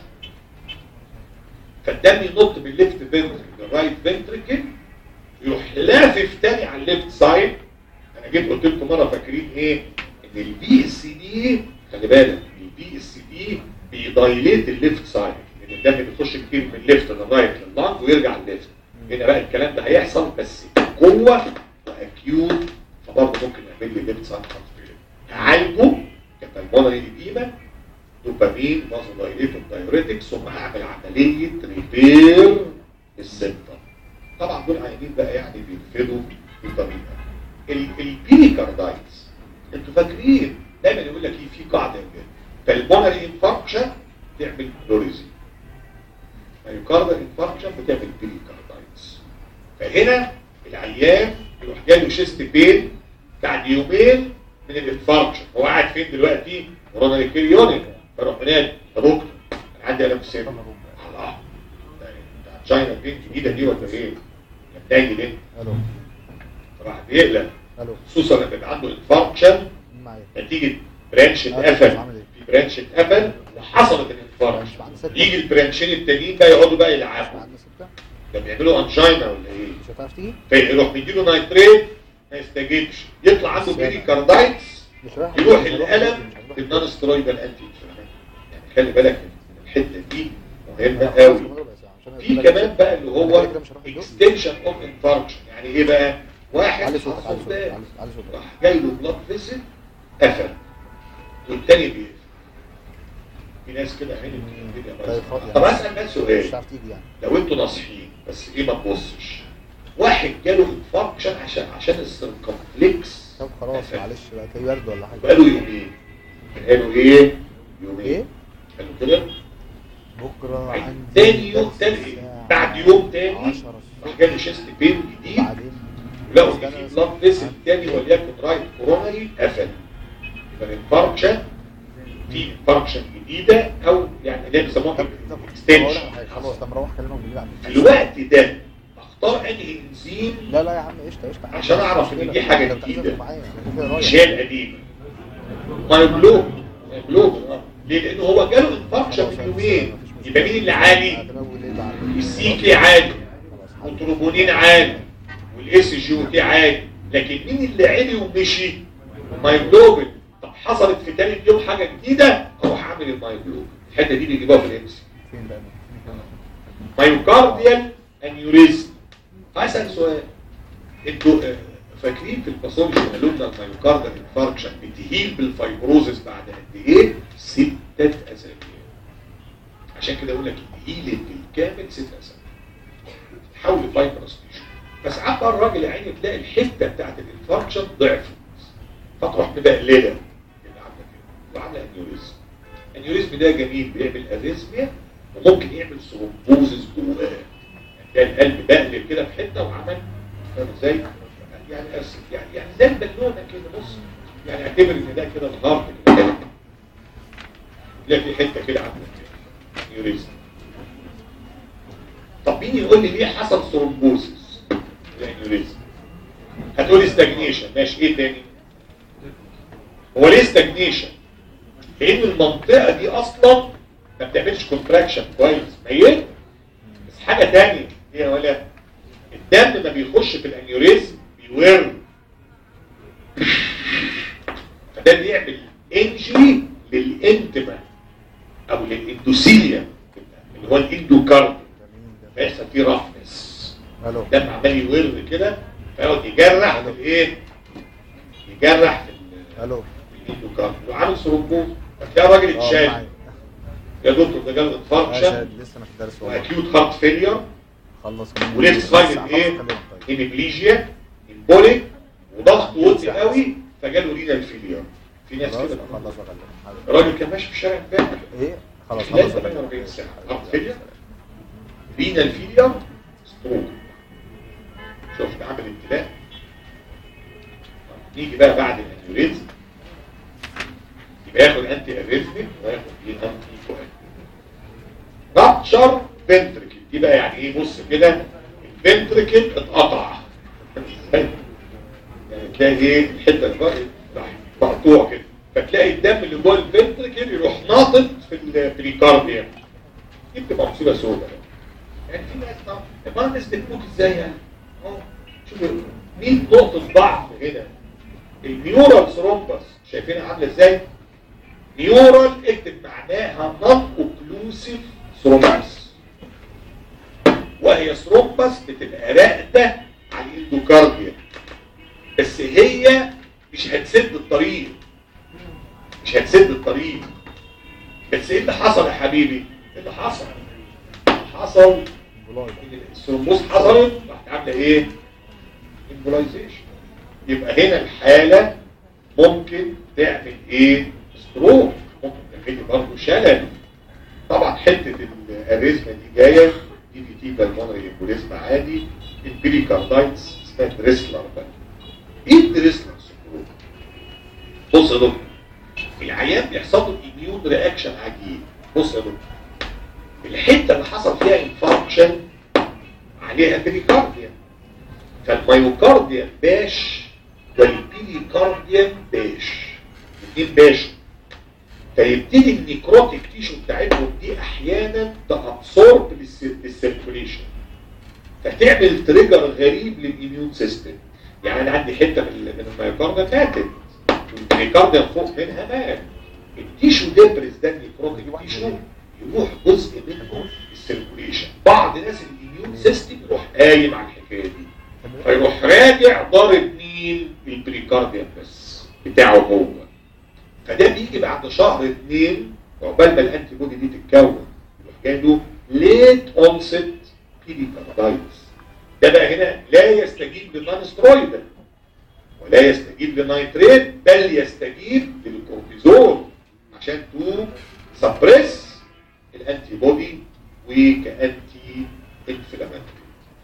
فالدم ينط من الليفت فنتركل للرايت فنتركل يروح لافف تاني على الليفت سايد انا جيت قلت لكم مره فاكرين ايه ان البي اس دي خلي بالك البي اس دي بيدايليت الليفت سايد لان الدم بيخش كتير من الليفت للرايت لللانج ويرجع الليفت هنا بقى الكلام ده هيحصل بس قوه واكيوت فبرضه ممكن يعمل لي ليفت سايد ترانسفير اعالجه كبالمونري ايديما دوبامين فازودايليتور دايوريتكس ثم هعمل عمليه ريبير للسنتر طبعا دول عيانين بقى يعني بينفذوا بطريقه البيريكاردايتس انتوا فاكرين دايما يقول لك ايه في قاعده كده فالمونري انفاركشن تعمل بلوريزي مايوكاردال انفاركشن بتعمل بيريكاردايتس فهنا العيان يروح جاله شيست بين بعد يومين من الانفاركشن هو قاعد فين دلوقتي؟ ورانا الكريونيك فروح هناك يا دكتور انا عندي الم سن الله ده ده تشاينا دي جديده دي ولا ايه؟ محتاج دي الو راح بيقلق الو خصوصا لما يبقى عنده انفاركشن معايا نتيجه برانش أيوة، اتقفل عامل إيه؟ في برانش اتقفل وحصلت الانفاركشن مش بعد ستة يجي البرانشين التانيين بقى يقعدوا بقى مش يلعبوا بعد ستة ده بيعملوا انجينا ولا ايه؟ مش هتعرف تيجي فيروح مديله نايتريت ما يستجيبش يطلع عنده بيريكاردايتس مش رايح يروح مش هروح- الالم مش هروح- بالنون سترويدال انتي يعني خلي بالك من الحته دي مهمه لا، قوي خلاص، ربع ساعة، عشان في أقول لك- كمان بقى اللي أنا هو كده مش هروح الدور. اكستنشن اوف انفاركشن يعني ايه بقى واحد علي صوتك علي حصل صوتك ده علي علي صوتك راح جاي له بلاد فيسل قفل والتاني بيقفل في ناس كده عيني بتبقى طيب، بايظة. خد- طب يعني اسال بقى مش سؤال هتعرف تيجي يعني لو انتوا ناصحين بس ايه ما تبصش واحد جاله انفاركشن عشان عشان السيركمفلكس طب خلاص قفل. معلش بقى كي برد ولا حاجه بقاله يومين قالوا ايه يومين ايه قالوا كده بكره عندي تاني يوم درس تاني الساعة بعد يوم تاني 10 راح الصبح. جاله شيست بين جديد بعدين ولقوا ان استنى في بس. بلاد فيسل تاني وليكن رايت كورونري قفل يبقى الانفاركشن في انفاركشن جديده او يعني اللي بيسموها طب طب اكستنشن أقول لك حاجة، خلاص طب نروح كلمه بالليل عن في الوقت ده اختار انهي انزيم لا لا يا عم قشطه قشطه عشان أعرف إن دي حاجة أنت بتعزف جديدة. معايا، أنا كده رايح. مش هي القديمه مايوجلوب مايوجلوب اه ليه؟ لانه هو جاله انفاركشن من يومين يبقى مين اللي عالي؟ السيكي عالي والتروبونين عالي والاس جي او تي عالي لكن مين اللي عالي ومشي؟ المايوجلوبين طب حصلت في ثالث يوم حاجه جديده اروح اعمل المايوجلوبين الحته دي بيجيبوها في الامس فين بقى مايوكارديال انيوريزم هسأل سؤال انتوا آه، فاكرين في الباثولوجي قالوا لنا المايوكارديال انفاركشن بتهيل بالفايبروزس بعد قد ايه؟ ستة اسابيع عشان كده اقول لك الهيلنج الكامل ست اسابيع تحول فايبرس تيشو بس عاد بقى الراجل يا عيني تلاقي الحته بتاعت الانفاركشن ضعفت فتروح مبقلله كده عامله كده وعامله انيوريزم الانيوريزم ده جميل بيعمل اريزميا وممكن يعمل ثرومبوزس جواه يعني تلاقي القلب بقلب كده في حته وعمل فاهم ازاي؟ يعني أس... يعني يعني زي البالونه كده بص يعني اعتبر ان ده كده الهارت كده تلاقي في حته كده عامله كده انيوريزم طب مين يقول لي ليه حصل ثرومبوزس؟ الانيوريزم هتقول لي ستاجنيشن ماشي ايه تاني؟ هو ليه ستاجنيشن؟ لان المنطقه دي اصلا ما بتعملش كونتراكشن كويس ميت بس حاجه تانية ايه يا ولا الدم ما بيخش في الانيوريزم بيورم فده بيعمل انجري للانتما او للاندوسيليا اللي هو الاندوكارد فيحصل فيه رفنس الو الدم عمال يور كده فيقعد يجرح في الايه يجرح في ال- الو في الاندوكارد وعامل ثرومبوز فتلاقي راجل اه اتشال معايا. يا دكتور ده جاله آه، انفاركشن شاهد، لسه انا في الدرس والله واكيوت هارت فيلير خلص وليفت سايد ايه هيميبليجيا امبوليك وضغط وطي قوي فجاله رينال فيلير في ناس خلاص كده خلاص بكلمك الراجل كان ماشي في الشارع امبارح ايه خلاص خلال خلاص 48 ساعه هارت فيلير رينال فيلير ستروك شفت عامل ابتلاء نيجي بقى بعد الانيوريزم يبقى ياخد انتي اريزميك وياخد ايه انتي كوال رابتشر فنتركل دي بقى يعني ايه بص كده الفنتركل اتقطع يعني تلاقي ايه الحته اللي بقى راح مقطوع كده فتلاقي الدم اللي جوه الفنتركل يروح ناطط في البريكارديوم دي بتبقى مصيبه سوداء يعني في ناس طبعا ما الناس بتموت ازاي يعني اهو شوفوا مين نقطه ضعف هنا النيورال ثرومبس شايفينها عامله ازاي نيورال اكتب معناها نون اوكلوسيف ثرومبس وهي ثرومبس بتبقى راقده على الاندوكارديا بس هي مش هتسد الطريق مش هتسد الطريق بس ايه اللي حصل يا حبيبي ايه اللي حصل حصل إن الثرومبوز حصلت راحت عامله ايه امبولايزيشن يبقى هنا الحاله ممكن تعمل ايه ستروك ممكن تعمل برضه شلل طبعا حته الاريزما دي جايه دي في تي بالمونري امبوليزم عادي البريكاردايتس اسمها دريسلر بقى ايه الدريسلر سندروم بص يا دكتور العيان بيحصل له اميون رياكشن عجيب بص يا دكتور الحته اللي حصل فيها انفاركشن عليها بريكارديا فالميوكارديا باش والبيريكارديا باش الاثنين باش فيبتدي النيكروتيك تيشو بتاعتهم دي احيانا تابسورب للسيركوليشن فتعمل تريجر غريب للاميون سيستم يعني انا عندي حته من من الميوكارديا ماتت والبريكارديا فوق منها مات التيشو ديبريس ده النيكروتيك تيشو يروح جزء منه السيركوليشن بعض ناس الاميون سيستم يروح قايم على الحكايه دي فيروح راجع ضارب مين البريكارديا بس بتاعه هو فده بيجي بعد شهر اتنين عقبال ما الانتي بودي دي تتكون يروح جاي له ليت اونست بيريكاردايتس ده بقى هنا لا يستجيب للنون سترويدال ولا يستجيب للنيتريت بل يستجيب للكورتيزون عشان تو سبريس الانتي بودي وكانتي انفلاماتوري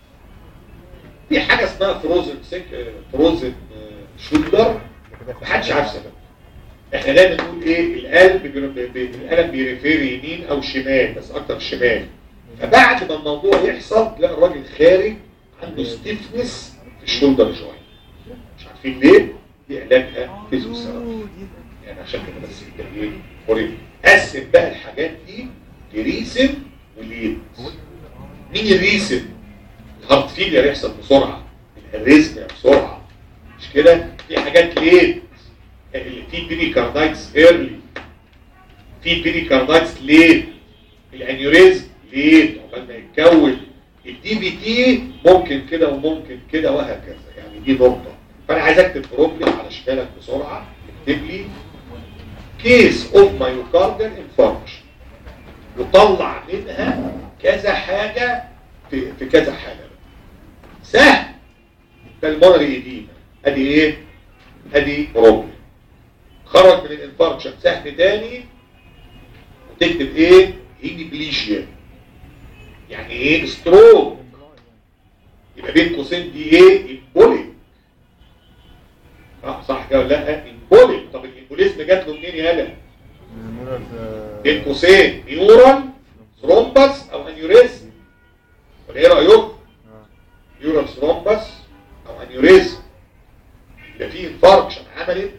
في حاجه اسمها فروزن سيك فروزن شولدر محدش عارف سبب احنا دايما نقول ايه القلب بي- بي- القلب بيريفير يمين او شمال بس اكتر شمال فبعد ما الموضوع يحصل تلاقي الراجل خارج عنده ستيفنس في الشولدر جوينت مش عارفين ليه دي علاجها فيزيوثيرابي يعني عشان كده بس كده ايه مريض قسم بقى الحاجات دي لريسم وليد مين الريسم الهارت فيلير يحصل بسرعه الاريزميا بسرعه مش كده في حاجات ليد اللي في بيريكاردايتس ايرلي في بيريكاردايتس ليد الانيوريزم ليد عقبال ما يتكون الدي بي تي ممكن كده وممكن كده وهكذا يعني دي نقطه فانا عايز اكتب بروبلم على شمالك بسرعه اكتب لي كيس اوف مايوكاردال انفاركشن وطلع منها كذا حاجه في, في كذا حاجه سهل بالمونري ايديما ادي ايه ادي بروبلم خرج من الانفاركشن سهم تاني وتكتب ايه هيميبليشيا يعني ايه ستروك يبقى بين قوسين دي ايه امبوليك صح صح كده ولا لا امبوليك طب الامبوليزم جات له منين يالا بين قوسين نيورال ثرومبس او انيوريزم ولا ايه رايكم نيورال ثرومبس او انيوريزم يبقى فيه انفاركشن عملت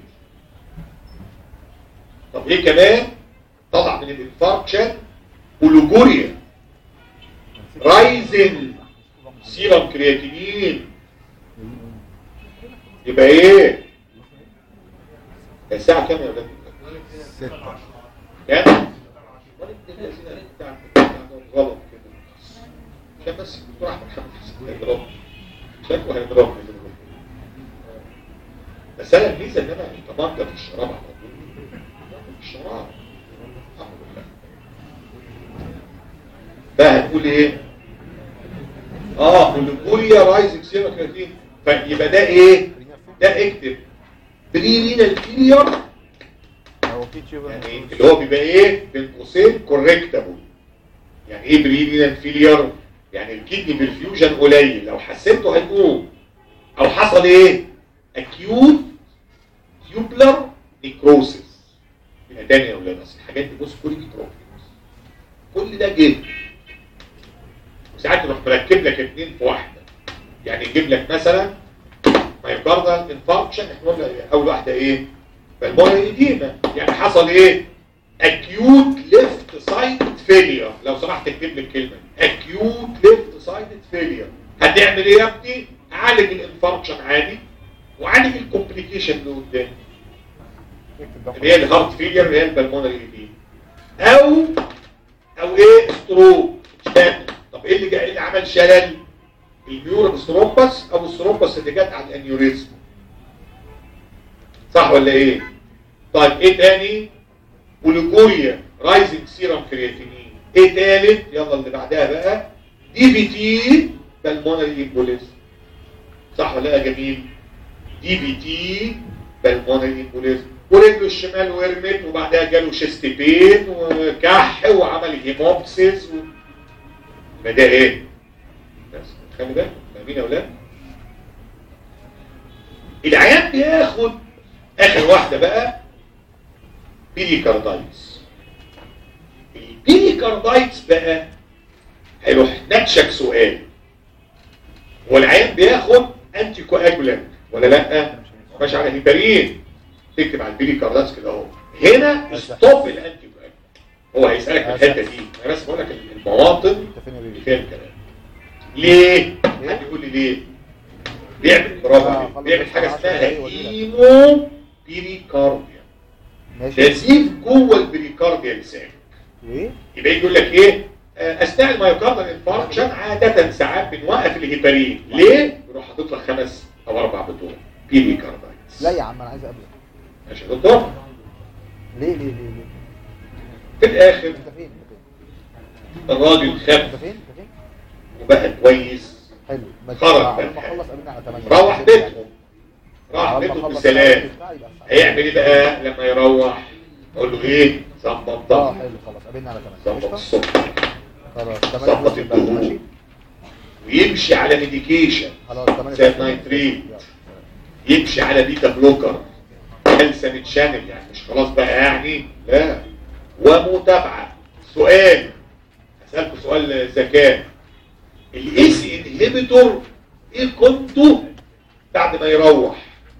طب ايه كمان طلع من الانفاركشن اولوجوريا رايزن سيرم كرياتينين يبقى ايه الساعة كام يا ولاد ستة كام غلط كده عشان بس الدكتور احمد حمد هيضربني شكله هيضربني بس انا الميزه ان انا طبعا في الشراب على طول في الشراب الحمد لله بقى هتقول ايه اه الجوليا رايزنج سيرا كرياتين فيبقى ده ايه ده اكتب بريلينال فيلير هو في تيوب يعني اللي هو بيبقى ايه بين قوسين كوركتابل يعني ايه بريلينال فيلير يعني الكدني بالفيوجن قليل لو حسنته هيقوم او حصل ايه اكيوت تيوبلر نيكروسيس يبقى تاني يا اولاد اصل الحاجات دي بص كل دي بروبلمز كل ده جه وساعات يروح مركب لك اثنين في واحده يعني يجيب لك مثلا مايوكاردال انفاركشن احنا قلنا اول واحده ايه بالمونري ايديما يعني حصل ايه acute left side failure لو سمحت اكتب لي الكلمه دي acute left side failure هتعمل ايه يا ابني عالج الانفاركشن عادي وعالج الكومبليكيشن اللي قدام اكتب ده اللي هي الهارت فيلير اللي هي البلمونري ايديما او او ايه ستروك مش فاهم طب ايه اللي جا- ايه اللي عمل شلل النيورال سترومبس او السترومبس اللي جت على الانيوريزم صح ولا ايه طيب ايه تاني بوليجوريا رايزنج سيرم كرياتينين ايه تالت يلا اللي بعدها بقى دي بي تي بالمونري امبوليزم صح ولا لا يا جميل دي بي تي بالمونري امبوليزم ورجله الشمال ورمت وبعدها جاله شيست بين وكح وعمل هيموبسيس و... يبقى ده ايه بس خلي بالك فاهمين يا اولاد العيان بياخد اخر واحده بقى بيريكاردايتس البيريكاردايتس بقى هيروح نكشك سؤال هو العيان بياخد انتي كواجولانت ولا لا ماشي على هيبارين تكتب على البيريكاردايتس كده اهو هنا ستوب الانتي كواجولانت هو هيسالك في الحته دي انا بس بقول لك المواطن انت فين يا اللي بيبي فيها الكلام ليه؟ حد يقول لي ليه؟ بيعمل برافو آه، عليك. خلاص، بيعمل حاجه عشر اسمها دقايق وأجيلك. هيمو بيريكارديا ماشي نزيف جوه البريكارديا لسان ايه يبقى يجي يقول لك ايه؟ آه، اثناء الميوكاردال انفاركشن عاده ساعات بنوقف الهيبارين ليه؟ يروح حاطط لك خمس او اربع بطول بيريكاردايتس لا يا عم انا عايز اقابلك ماشي يا دكتور؟ ليه ليه ليه ليه في الاخر انت فين انت فين الراجل انت خف فين انت فين وبقى كويس حلو ما خرج على بقى. ما اخلص قابلني على 8 روح بيتهم راح بيته بسلام هيعمل ايه بقى لما يروح اقول له ايه ظبط اه ضغط حلو خلاص قابلني على 8 ظبط قشطه الصبح خلاص ظبط 8 ماشي الدهون ويمشي على ميديكيشن خلاص 8 زي النايتريت يمشي على بيتا بلوكر كالسيوم شانل يعني مش خلاص بقى يعني لا ومتابعه سؤال هسألكوا سؤال ذكاء الاس انهبيتور ايه كنتوا بعد ما يروح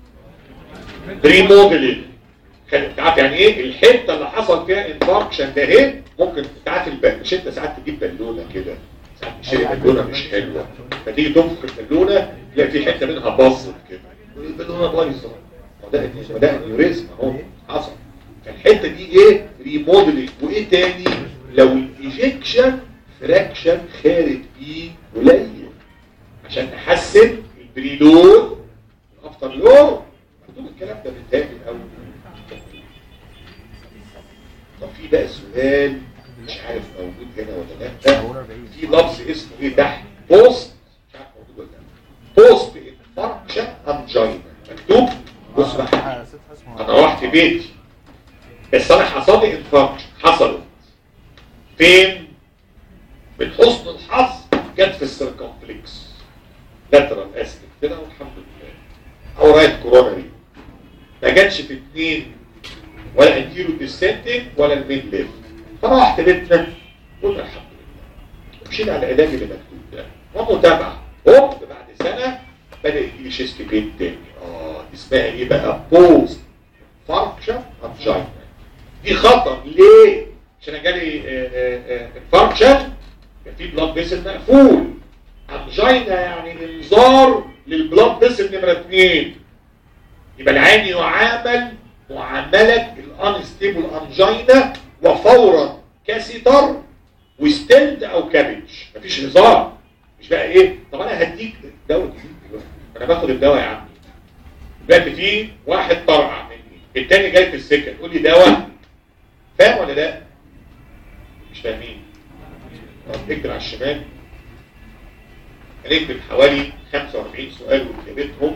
ريموديلنج انت عارف يعني ايه الحته اللي حصل فيها انفاركشن ده ايه ممكن انت عارف الب- مش انت ساعات تجيب بالونه كده ساعات تشتري بالونه مش حلوه فتيجي تنفخ البالونه تلاقي في حته منها باظت كده البالونه بايظه وده وده انيوريزم اهو حصل فالحته دي ايه ريموديلنج وايه تاني لو الايجكشن فراكشن خارج فيه قليل عشان نحسن البريلود الافتر لود مكتوب الكلام ده بالتالي الاول طب في بقى سؤال مش عارف موجود هنا ولا لا في لفظ اسمه ايه تحت بوست مش عارف موجود ولا لا بوست انفاركشن انجينا مكتوب بص بقى انا رحت بيتي بس انا حصل لي انفاركشن حصلت فين من حسن الحظ جت في السيركمفلكس لاترال اسيد كده والحمد لله او رايت كورونري ما جاتش في اثنين ولا انتيرو ديسنتنج ولا الميد ليفت فروحت بيتنا قلنا الحمد لله مشينا على العلاج اللي مكتوب ده ومتابعه هوب بعد سنه بدا يجي لي شيست بين تاني اه اسمها ايه بقى بوست فانكشن انجينا دي خطر ليه؟ عشان أنا جالي انفاركشن كان في بلاد فيسل مقفول انجينا يعني انذار للبلاد فيسل نمره اثنين يبقى العين يعامل معامله الانستيبل انجينا وفورا كاسيتر وستند او كابج مفيش هزار مش بقى ايه طب انا هديك دواء جديد دلوقتي انا باخد الدواء يا عمي دلوقتي في واحد طرقع مني التاني جاي في السكه تقول لي دواء فاهم ولا لا مش فاهمين طب اكتب على الشمال هنكتب حوالي 45 سؤال واجابتهم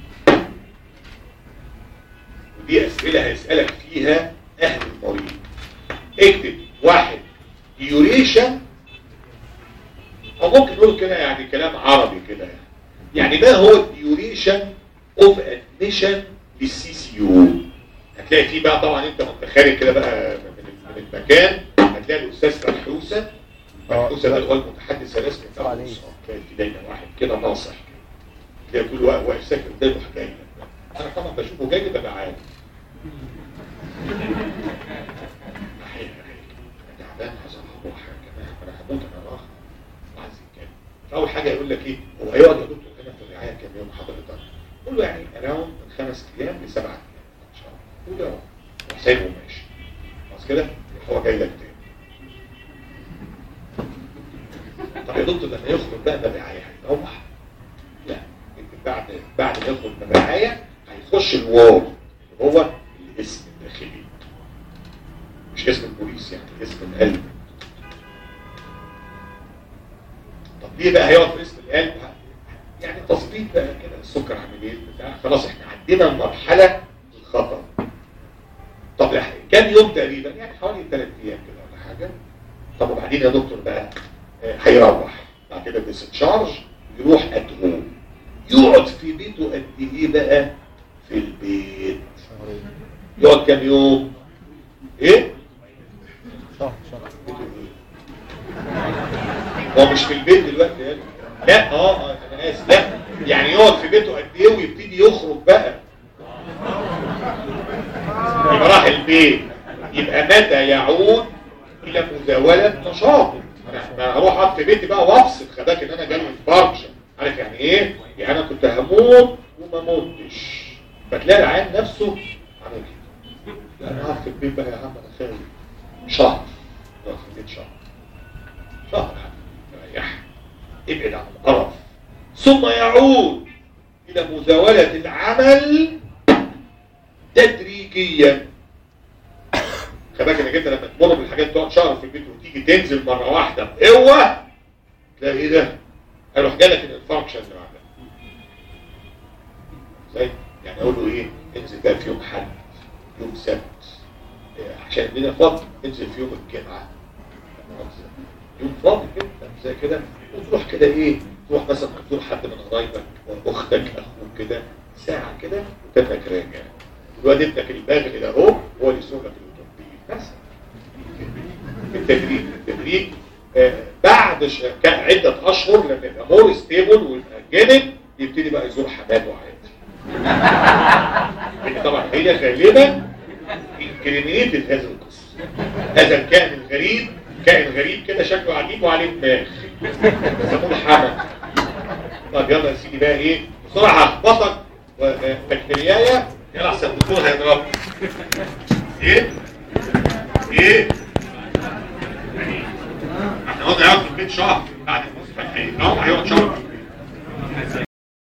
ودي اسئله هيسالك فيها اهل المريض اكتب واحد ديوريشن او ممكن نقول كده يعني كلام عربي كده يعني يعني ما هو الديوريشن اوف ادميشن للسي سي يو هتلاقي فيه بقى طبعا انت وانت خارج كده بقى من من المكان هتلاقي الاستاذ فرحوسه فرحوسه ده اللي هو المتحدث الرسمي بتاع عليه. الأسرة. تلاقي في دايما واحد كده ناصح تلاقي كل واحد واقف ساكت قدامه حكايه انا طبعا بشوفه جاي ببقى عارف تعبان عايز اروح يا جماعه انا هموت انا راح وعايز يتكلم فاول حاجه يقول لك ايه هو هيقعد يا دكتور هنا في الرعايه كام يوم حضرتك قول له يعني اراوند من خمس ايام لسبعة ايام ان شاء الله قول له وسايبه ماشي خلاص كده هو جاي لك تاني طب يا دكتور لما يخرج بقى من الرعايه هيروح لا انت بعد بعد ما يخرج من الرعايه هيخش الوار اللي هو الاسم الداخلي مش اسم البوليس يعني اسم القلب طب ليه بقى هيقعد في اسم القلب يعني تظبيط بقى كده السكر عامل ايه بتاع خلاص احنا عدينا مرحله الخطر طب لح- كام يوم تقريبا يعني حوالي ثلاث ايام كده ولا حاجه طب وبعدين يا دكتور بقى آه، هيروح بعد كده ديسشارج يروح اتهوم يقعد في بيته قد ايه بقى في البيت شهرين يقعد كام يوم ايه شهر شهر بيته ايه هو مش في البيت دلوقتي يعني لا اه آه، انا اسف لا يعني يقعد في بيته قد ايه ويبتدي يخرج بقى يبقى راح البيت يبقى متى يعود الى مزاوله نشاطه انا أنا هروح اقعد في بيتي بقى وافصل خداك ان انا جالي انفاركشن عارف يعني ايه يعني انا كنت هموت وما موتش فتلاقي العيان نفسه عامل كده لا انا قاعد في البيت بقى يا عم انا خايف شهر اقعد في البيت شهر شهر يا عم ريح ابعد عن القرف ثم يعود الى مزاوله العمل تدريجيا خباك انك انت لما تمر بالحاجات تقعد شهر في البيت وتيجي تنزل مره واحده بقوه تلاقي ايه ده؟ هيروح جالك الانفاركشن اللي بعدها زي يعني اقول له ايه؟ انزل بقى في يوم حد يوم سبت إيه، عشان الدنيا فاضي انزل في يوم الجمعه يوم فاضي كده زي كده وتروح كده ايه؟ تروح مثلا تزور حد من قرايبك اختك اخوك كده ساعه كده وتبقى راجع الواد ابنك الباغي ده اهو هو اللي يسوق لك الاوتوموبيل بس التدريب التدريب آه، بعد ش... كان عدة أشهر لما يبقى مور ستيبل ويبقى جامد يبتدي بقى يزور حماته عادي لأن طبعا هي غالبا انكريمينيتد هذا القصة هذا الكائن الغريب كائن غريب كده شكله عجيب وعليه دماغ يسموه الحمل طب يلا يا سيدي بقى ايه بسرعة هخبطك بكتيريايا يلا احسن الدكتور هيضربك ايه ايه احنا قلنا هيقعد في البيت شهر بعد المستشفى هيقعد هيقعد شهر